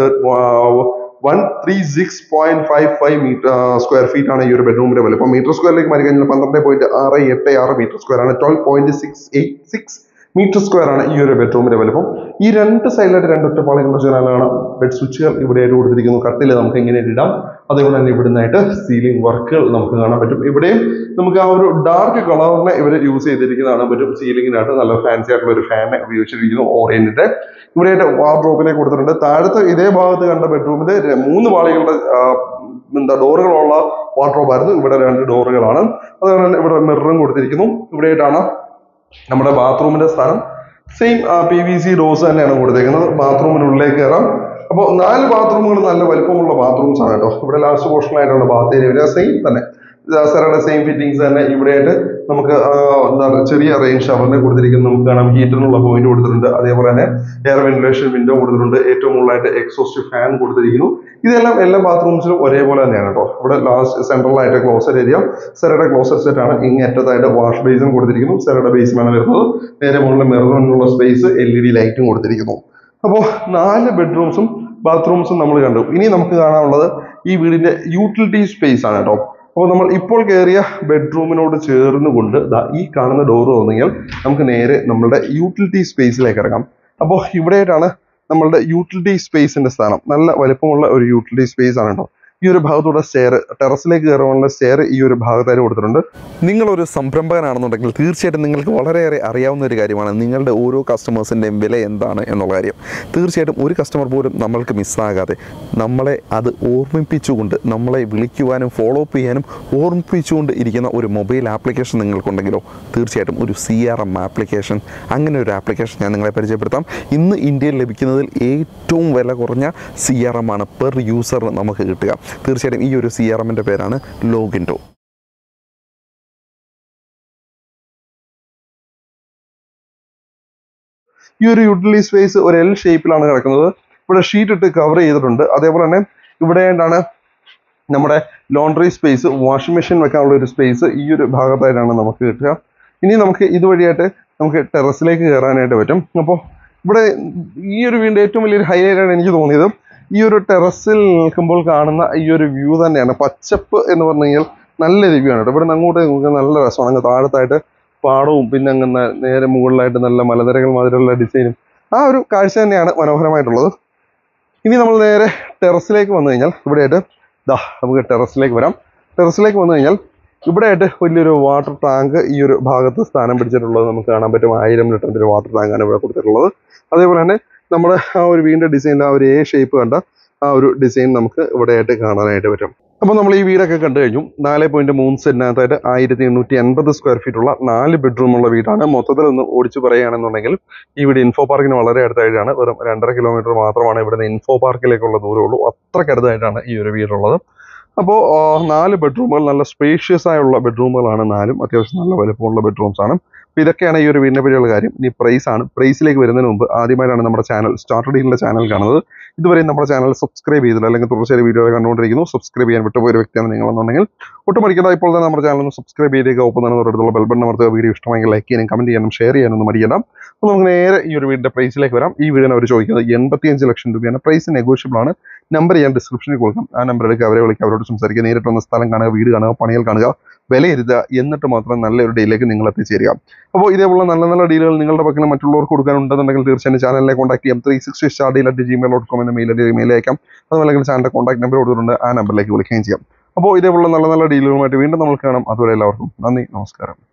one three six point five five metre square feet ആണ് ഈ ഒരു ബെഡ്റൂമിന്റെ വലുപ്പം മീറ്റർ സ്ക്വയറിലേക്ക് മാറി കഴിഞ്ഞാൽ പന്ത്രണ്ട് പോയിന്റ് ആറ് എട്ട് ആറ് മീറ്റർ സ്ക്വയർ ആണ് twelve point six eight six metre square ആണ് ഈ ഒരു ബെഡ്റൂമിന്റെ വലുപ്പം ഈ രണ്ട് സൈഡിലായിട്ട് രണ്ട് ഒറ്റപ്പാളികളുടെ ജനാലാണ് ബെഡ് സ്വിച്ചുകൾ ഇവിടെയായിട്ട് കൊടുത്തിരിക്കുന്നു കട്ടിൽ നമുക്ക് എങ്ങനെ ഇടാം അതേപോലെ തന്നെ ഇവിടുന്നായിട്ട് സീലിംഗ് വർക്കുകൾ നമുക്ക് കാണാൻ പറ്റും ഇവിടെയും നമുക്ക് ആ ഒരു ഡാർക്ക് കളറിനെ ഇവർ യൂസ് ചെയ്തിരിക്കുന്നത് കാണാൻ പറ്റും സീലിംഗിനായിട്ട് നല്ല ഫാൻസി ആയിട്ടുള്ള ഒരു ഫാൻ ഉപയോഗിച്ചിരിക്കുന്നു ഓറിയന്റിന്റെ ഇവിടെയായിട്ട് വാർഡ്രോബിനെ കൊടുത്തിട്ടുണ്ട് താഴത്തെ ഇതേ ഭാഗത്ത് കണ്ട ബെഡ്റൂമിൽ മൂന്ന് പാളികളുടെ ആ, എന്താ ഡോറുകളുള്ള വാർഡ്രോബ് ആയിരുന്നു ഇവിടെ രണ്ട് ഡോറുകളാണ് അതുപോലെ തന്നെ ഇവിടെ മിററും കൊടുത്തിരിക്കുന്നു ഇവിടെയായിട്ടാണ് നമ്മുടെ ബാത്റൂമിന്റെ സ്ഥാനം same P V C doors തന്നെയാണ് കൊടുത്തേക്കുന്നത് ബാത്റൂമിനുള്ളിലേക്ക് കയറാം അപ്പോൾ നാല് ബാത്റൂമുകൾ നല്ല വലിപ്പമുള്ള ബാത്റൂംസ് ആണ് കേട്ടോ ഇവിടെ ലാസ്റ്റ് പോർഷനിലായിട്ടാണ് ബാത്ത് ഏരിയ വരിക സെയിം തന്നെ സെറയുടെ സെയിം ഫിറ്റിംഗ്സ് തന്നെ ഇവിടെയായിട്ട് നമുക്ക് ആ, എന്താ പറയുക ചെറിയ റെയിൻ ഷവറിനെ കൊടുത്തിരിക്കുന്നത് നമുക്ക് കാണാം ഹീറ്ററിനുള്ള പോയിന്റ് കൊടുത്തിട്ടുണ്ട് അതേപോലെ തന്നെ എയർ വെന്റിലേഷൻ വിൻഡോ കൊടുത്തിട്ടുണ്ട് ഏറ്റവും മുകളിലായിട്ട് എക്സോസ്റ്റ് ഫാൻ കൊടുത്തിരിക്കുന്നു ഇതെല്ലാം എല്ലാ ബാത്റൂംസിലും ഒരേപോലെ തന്നെയാണ് കേട്ടോ ഇവിടെ ലാസ്റ്റ് സെൻട്രലായിട്ട് ക്ലോസർ ഏരിയ സെറയുടെ ക്ലോസർ സെറ്റ് ആണ് ഇങ്ങേറ്റത്തായിട്ട് വാഷ് ബേസും കൊടുത്തിരിക്കുന്നു സെറയുടെ ബേസിലാണ് വരുന്നത് നേരെ മുകളിൽ മിററിനുള്ള സ്പേസ് എൽ ഇ ഡി ലൈറ്റും കൊടുത്തിരിക്കുന്നു അപ്പോൾ നാല് ബെഡ്റൂംസും ബാത്റൂംസും നമ്മൾ കണ്ടു ഇനി നമുക്ക് കാണാനുള്ളത് ഈ വീടിന്റെ യൂട്ടിലിറ്റി സ്പേസ് ആണ് കേട്ടോ അപ്പോൾ നമ്മൾ ഇപ്പോൾ കയറിയ ബെഡ്റൂമിനോട് ചേർന്നുകൊണ്ട് ദാ ഈ കാണുന്ന ഡോർ തുറന്നെങ്കിൽ നമുക്ക് നേരെ നമ്മളുടെ യൂട്ടിലിറ്റി സ്പേസിലേക്ക് ഇറങ്ങാം അപ്പോൾ ഇവിടെയായിട്ടാണ് നമ്മളുടെ യൂട്ടിലിറ്റി സ്പേസിന്റെ സ്ഥാനം നല്ല വലിപ്പമുള്ള ഒരു യൂട്ടിലിറ്റി സ്പേസ് ആണ് കേട്ടോ ഈ ഒരു ഭാഗത്തൂടെ സ്റ്റെയർ ടെറസിലേക്ക് കയറാനുള്ള സ്റ്റെയർ ഈ ഒരു ഭാഗത്തായിട്ട് കൊടുത്തിട്ടുണ്ട് നിങ്ങളൊരു സംരംഭകനാണെന്നുണ്ടെങ്കിൽ തീർച്ചയായിട്ടും നിങ്ങൾക്ക് വളരെയേറെ അറിയാവുന്ന ഒരു കാര്യമാണ് നിങ്ങളുടെ ഓരോ കസ്റ്റമേഴ്സിൻ്റെയും വില എന്താണ് എന്നുള്ള കാര്യം തീർച്ചയായിട്ടും ഒരു കസ്റ്റമർ പോലും നമ്മൾക്ക് മിസ്സാകാതെ നമ്മളെ അത് ഓർമ്മിപ്പിച്ചുകൊണ്ട് നമ്മളെ വിളിക്കുവാനും ഫോളോ അപ്പ് ചെയ്യാനും ഓർമ്മിപ്പിച്ചുകൊണ്ട് ഇരിക്കുന്ന ഒരു മൊബൈൽ ആപ്ലിക്കേഷൻ നിങ്ങൾക്കുണ്ടെങ്കിലോ തീർച്ചയായിട്ടും ഒരു സി ആർ എം ആപ്ലിക്കേഷൻ അങ്ങനെ ഒരു ആപ്ലിക്കേഷൻ ഞാൻ നിങ്ങളെ പരിചയപ്പെടുത്താം ഇന്ന് ഇന്ത്യയിൽ ലഭിക്കുന്നതിൽ ഏറ്റവും വില കുറഞ്ഞ സി ആർ എം ആണ് പെർ യൂസറിന് നമുക്ക് കിട്ടുക തീർച്ചയായിട്ടും ഈ ഒരു സി ആർ എമ്മിൻ്റെ പേരാണ് ലോഗിൻഡോ ഈ ഒരു യൂട്ടിലിറ്റി സ്പേസ് ഒരു എൽ ഷേപ്പിലാണ് കിടക്കുന്നത് ഇവിടെ ഷീറ്റ് ഇട്ട് കവർ ചെയ്തിട്ടുണ്ട് അതേപോലെ തന്നെ ഇവിടെ ആയിട്ടാണ് നമ്മുടെ ലോണ്ടറി സ്പേസ് വാഷിംഗ് മെഷീൻ വെക്കാനുള്ള ഒരു സ്പേസ് ഈ ഒരു ഭാഗത്തായിട്ടാണ് നമുക്ക് കിട്ടുക ഇനി നമുക്ക് ഇതുവഴിയായിട്ട് നമുക്ക് ടെറസിലേക്ക് കയറാനായിട്ട് പറ്റും അപ്പോൾ ഇവിടെ ഈ ഒരു വീടിൻ്റെ ഏറ്റവും വലിയൊരു ഹൈലൈറ്റ് ആണ് എനിക്ക് തോന്നിയത് ഈ ഒരു ടെറസിൽ നിൽക്കുമ്പോൾ കാണുന്ന ഈ ഒരു വ്യൂ തന്നെയാണ് പച്ചപ്പ് എന്ന് പറഞ്ഞു കഴിഞ്ഞാൽ നല്ല വ്യൂ ആണ് കേട്ടോ ഇവിടെ നിന്ന് അങ്ങോട്ട് നമുക്ക് നല്ല രസമാണ് അങ്ങ് താഴത്തായിട്ട് പാടവും പിന്നെ അങ്ങ് ന- നേരെ മുകളിലായിട്ട് നല്ല മലനിരകൾ മാതിരിയുള്ള ഡിസൈനും ആ ഒരു കാഴ്ച തന്നെയാണ് മനോഹരമായിട്ടുള്ളത് ഇനി നമ്മൾ നേരെ ടെറസിലേക്ക് വന്നു കഴിഞ്ഞാൽ ഇവിടെയായിട്ട് ദാ നമുക്ക് ടെറസിലേക്ക് വരാം ടെറസിലേക്ക് വന്നു കഴിഞ്ഞാൽ ഇവിടെയായിട്ട് വലിയൊരു വാട്ടർ ടാങ്ക് ഈ ഒരു ഭാഗത്ത് സ്ഥാനം പിടിച്ചിട്ടുള്ളത് നമുക്ക് കാണാൻ പറ്റും ആയിരം ലിറ്ററിൻ്റെ ഒരു വാട്ടർ ടാങ്കാണ് ഇവിടെ കൊടുത്തിട്ടുള്ളത് അതേപോലെ തന്നെ നമ്മുടെ ആ ഒരു വീടിൻ്റെ ഡിസൈനിൽ ആ ഒരു എ ഷേപ്പ് കണ്ട ആ ഒരു ഡിസൈൻ നമുക്ക് ഇവിടെയായിട്ട് കാണാനായിട്ട് പറ്റും അപ്പോൾ നമ്മൾ ഈ വീടൊക്കെ കണ്ടു കഴിഞ്ഞു നാല് പോയിന്റ് മൂന്ന് സെന്റിനകത്തായിട്ട് ആയിരത്തി എണ്ണൂറ്റി എൺപത് സ്ക്വയർ ഫീറ്റ് ഉള്ള നാല് ബെഡ്റൂം ഉള്ള വീടാണ് മൊത്തത്തിൽ ഒന്ന് ഓടിച്ചു പറയുകയാണെന്നുണ്ടെങ്കിൽ ഈ വീട് ഇൻഫോ പാർക്കിന് വളരെ അടുത്തായിട്ടാണ് വെറും രണ്ടര കിലോമീറ്റർ മാത്രമാണ് ഇവിടുന്ന് ഇൻഫോ പാർക്കിലേക്കുള്ള ദൂരമുള്ളൂ അത്രയ്ക്ക് അടുത്തായിട്ടാണ് ഈ ഒരു വീടുള്ളത് അപ്പോൾ നാല് ബെഡ്റൂമുകൾ നല്ല സ്പേഷ്യസ് ആയുള്ള ബെഡ്റൂമുകളാണ് നാലും അത്യാവശ്യം നല്ല വലുപ്പമുള്ള ബെഡ്റൂംസ് ആണ് അപ്പോൾ ഇതൊക്കെയാണ് ഈ ഒരു വീടിനെ പറ്റിയുള്ള കാര്യം ഇനി പ്രൈസ് ആണ് പ്രൈസിലേക്ക് വരുന്നതിന് മുമ്പ് ആദ്യമായിട്ടാണ് നമ്മുടെ ചാനൽ സ്റ്റാർട്ടർ ഡീലിൻ്റെ ചാനൽ കാണുന്നത് ഇതുവരെ നമ്മുടെ ചാനൽ സബ്സ്ക്രൈബ് ചെയ്തില്ല അല്ലെങ്കിൽ തുടർച്ചയായി വീഡിയോ കണ്ടുകൊണ്ടിരിക്കുന്നു സബ്സ്ക്രൈബ് ചെയ്യാൻ വിട്ടുപോയ ഒരു വ്യക്തിയാണ് നിങ്ങളെന്നുണ്ടെങ്കിൽ ഒട്ടും മടിക്കണ്ട ഇപ്പോൾ തന്നെ നമ്മുടെ ചാനൽ ഒന്ന് സബ്സ്ക്രൈബ് ചെയ്തേക്കുക ഒപ്പം തന്നെ തൊട്ടടുത്തുള്ള ബെൽ ബട്ടൺ അമർത്തുക വീഡിയോ ഇഷ്ടമെങ്കിൽ ലൈക്ക് ചെയ്യാനും കമന്റ് ചെയ്യാനും ഷെയർ ചെയ്യാനൊന്നും മടിയല്ല അപ്പോൾ നമുക്ക് നേരെ ഈ ഒരു വീടിന്റെ പ്രൈസിലേക്ക് വരാം ഈ വീടിന് അവർ ചോദിക്കുന്നത് എൺപത്തിയഞ്ച് ലക്ഷം രൂപയാണ് പ്രൈസ് നെഗോഷ്യബിൾ ആണ് നമ്പർ ഞാൻ ഡിസ്ക്രിപ്ഷനിൽ കൊടുക്കാം ആ നമ്പർ എടുക്കുക അവരെ വിളിക്കുക അവരോട് സംസാരിക്കുക നേരിട്ട് വന്ന സ്ഥലം കാണുക വീട് കാണുക പണികൾ കാണുക വിലയിരുത്തുക എന്നിട്ട് മാത്രം നല്ലൊരു ഡീലിലേക്ക് നിങ്ങൾ എത്തിച്ചേരുക അപ്പോൾ ഇതേപോലുള്ള നല്ല നല്ല ഡീലുകൾ നിങ്ങളുടെ പക്കൽ മറ്റുള്ളവർക്ക് കൊടുക്കാനുണ്ടെന്നുണ്ടെങ്കിൽ തീർച്ചയായും ചാനലിനെ കോൺടാക്ട് ചെയ്യാം three sixty star deal at Gmail dot com എന്ന മെയിൽ മെയിൽ അയക്കാം അതുപോലെ ചാനലിന്റെ കോൺടാക്ട് നമ്പർ കൊടുത്തിട്ടുണ്ട് ആ നമ്പറിലേക്ക് വിളിക്കുകയും ചെയ്യാം അപ്പോൾ ഇതേപോലുള്ള നല്ല നല്ല ഡീലുകളുമായിട്ട് വീണ്ടും നമ്മൾ കാണാം അതുവരെ എല്ലാവർക്കും നന്ദി നമസ്കാരം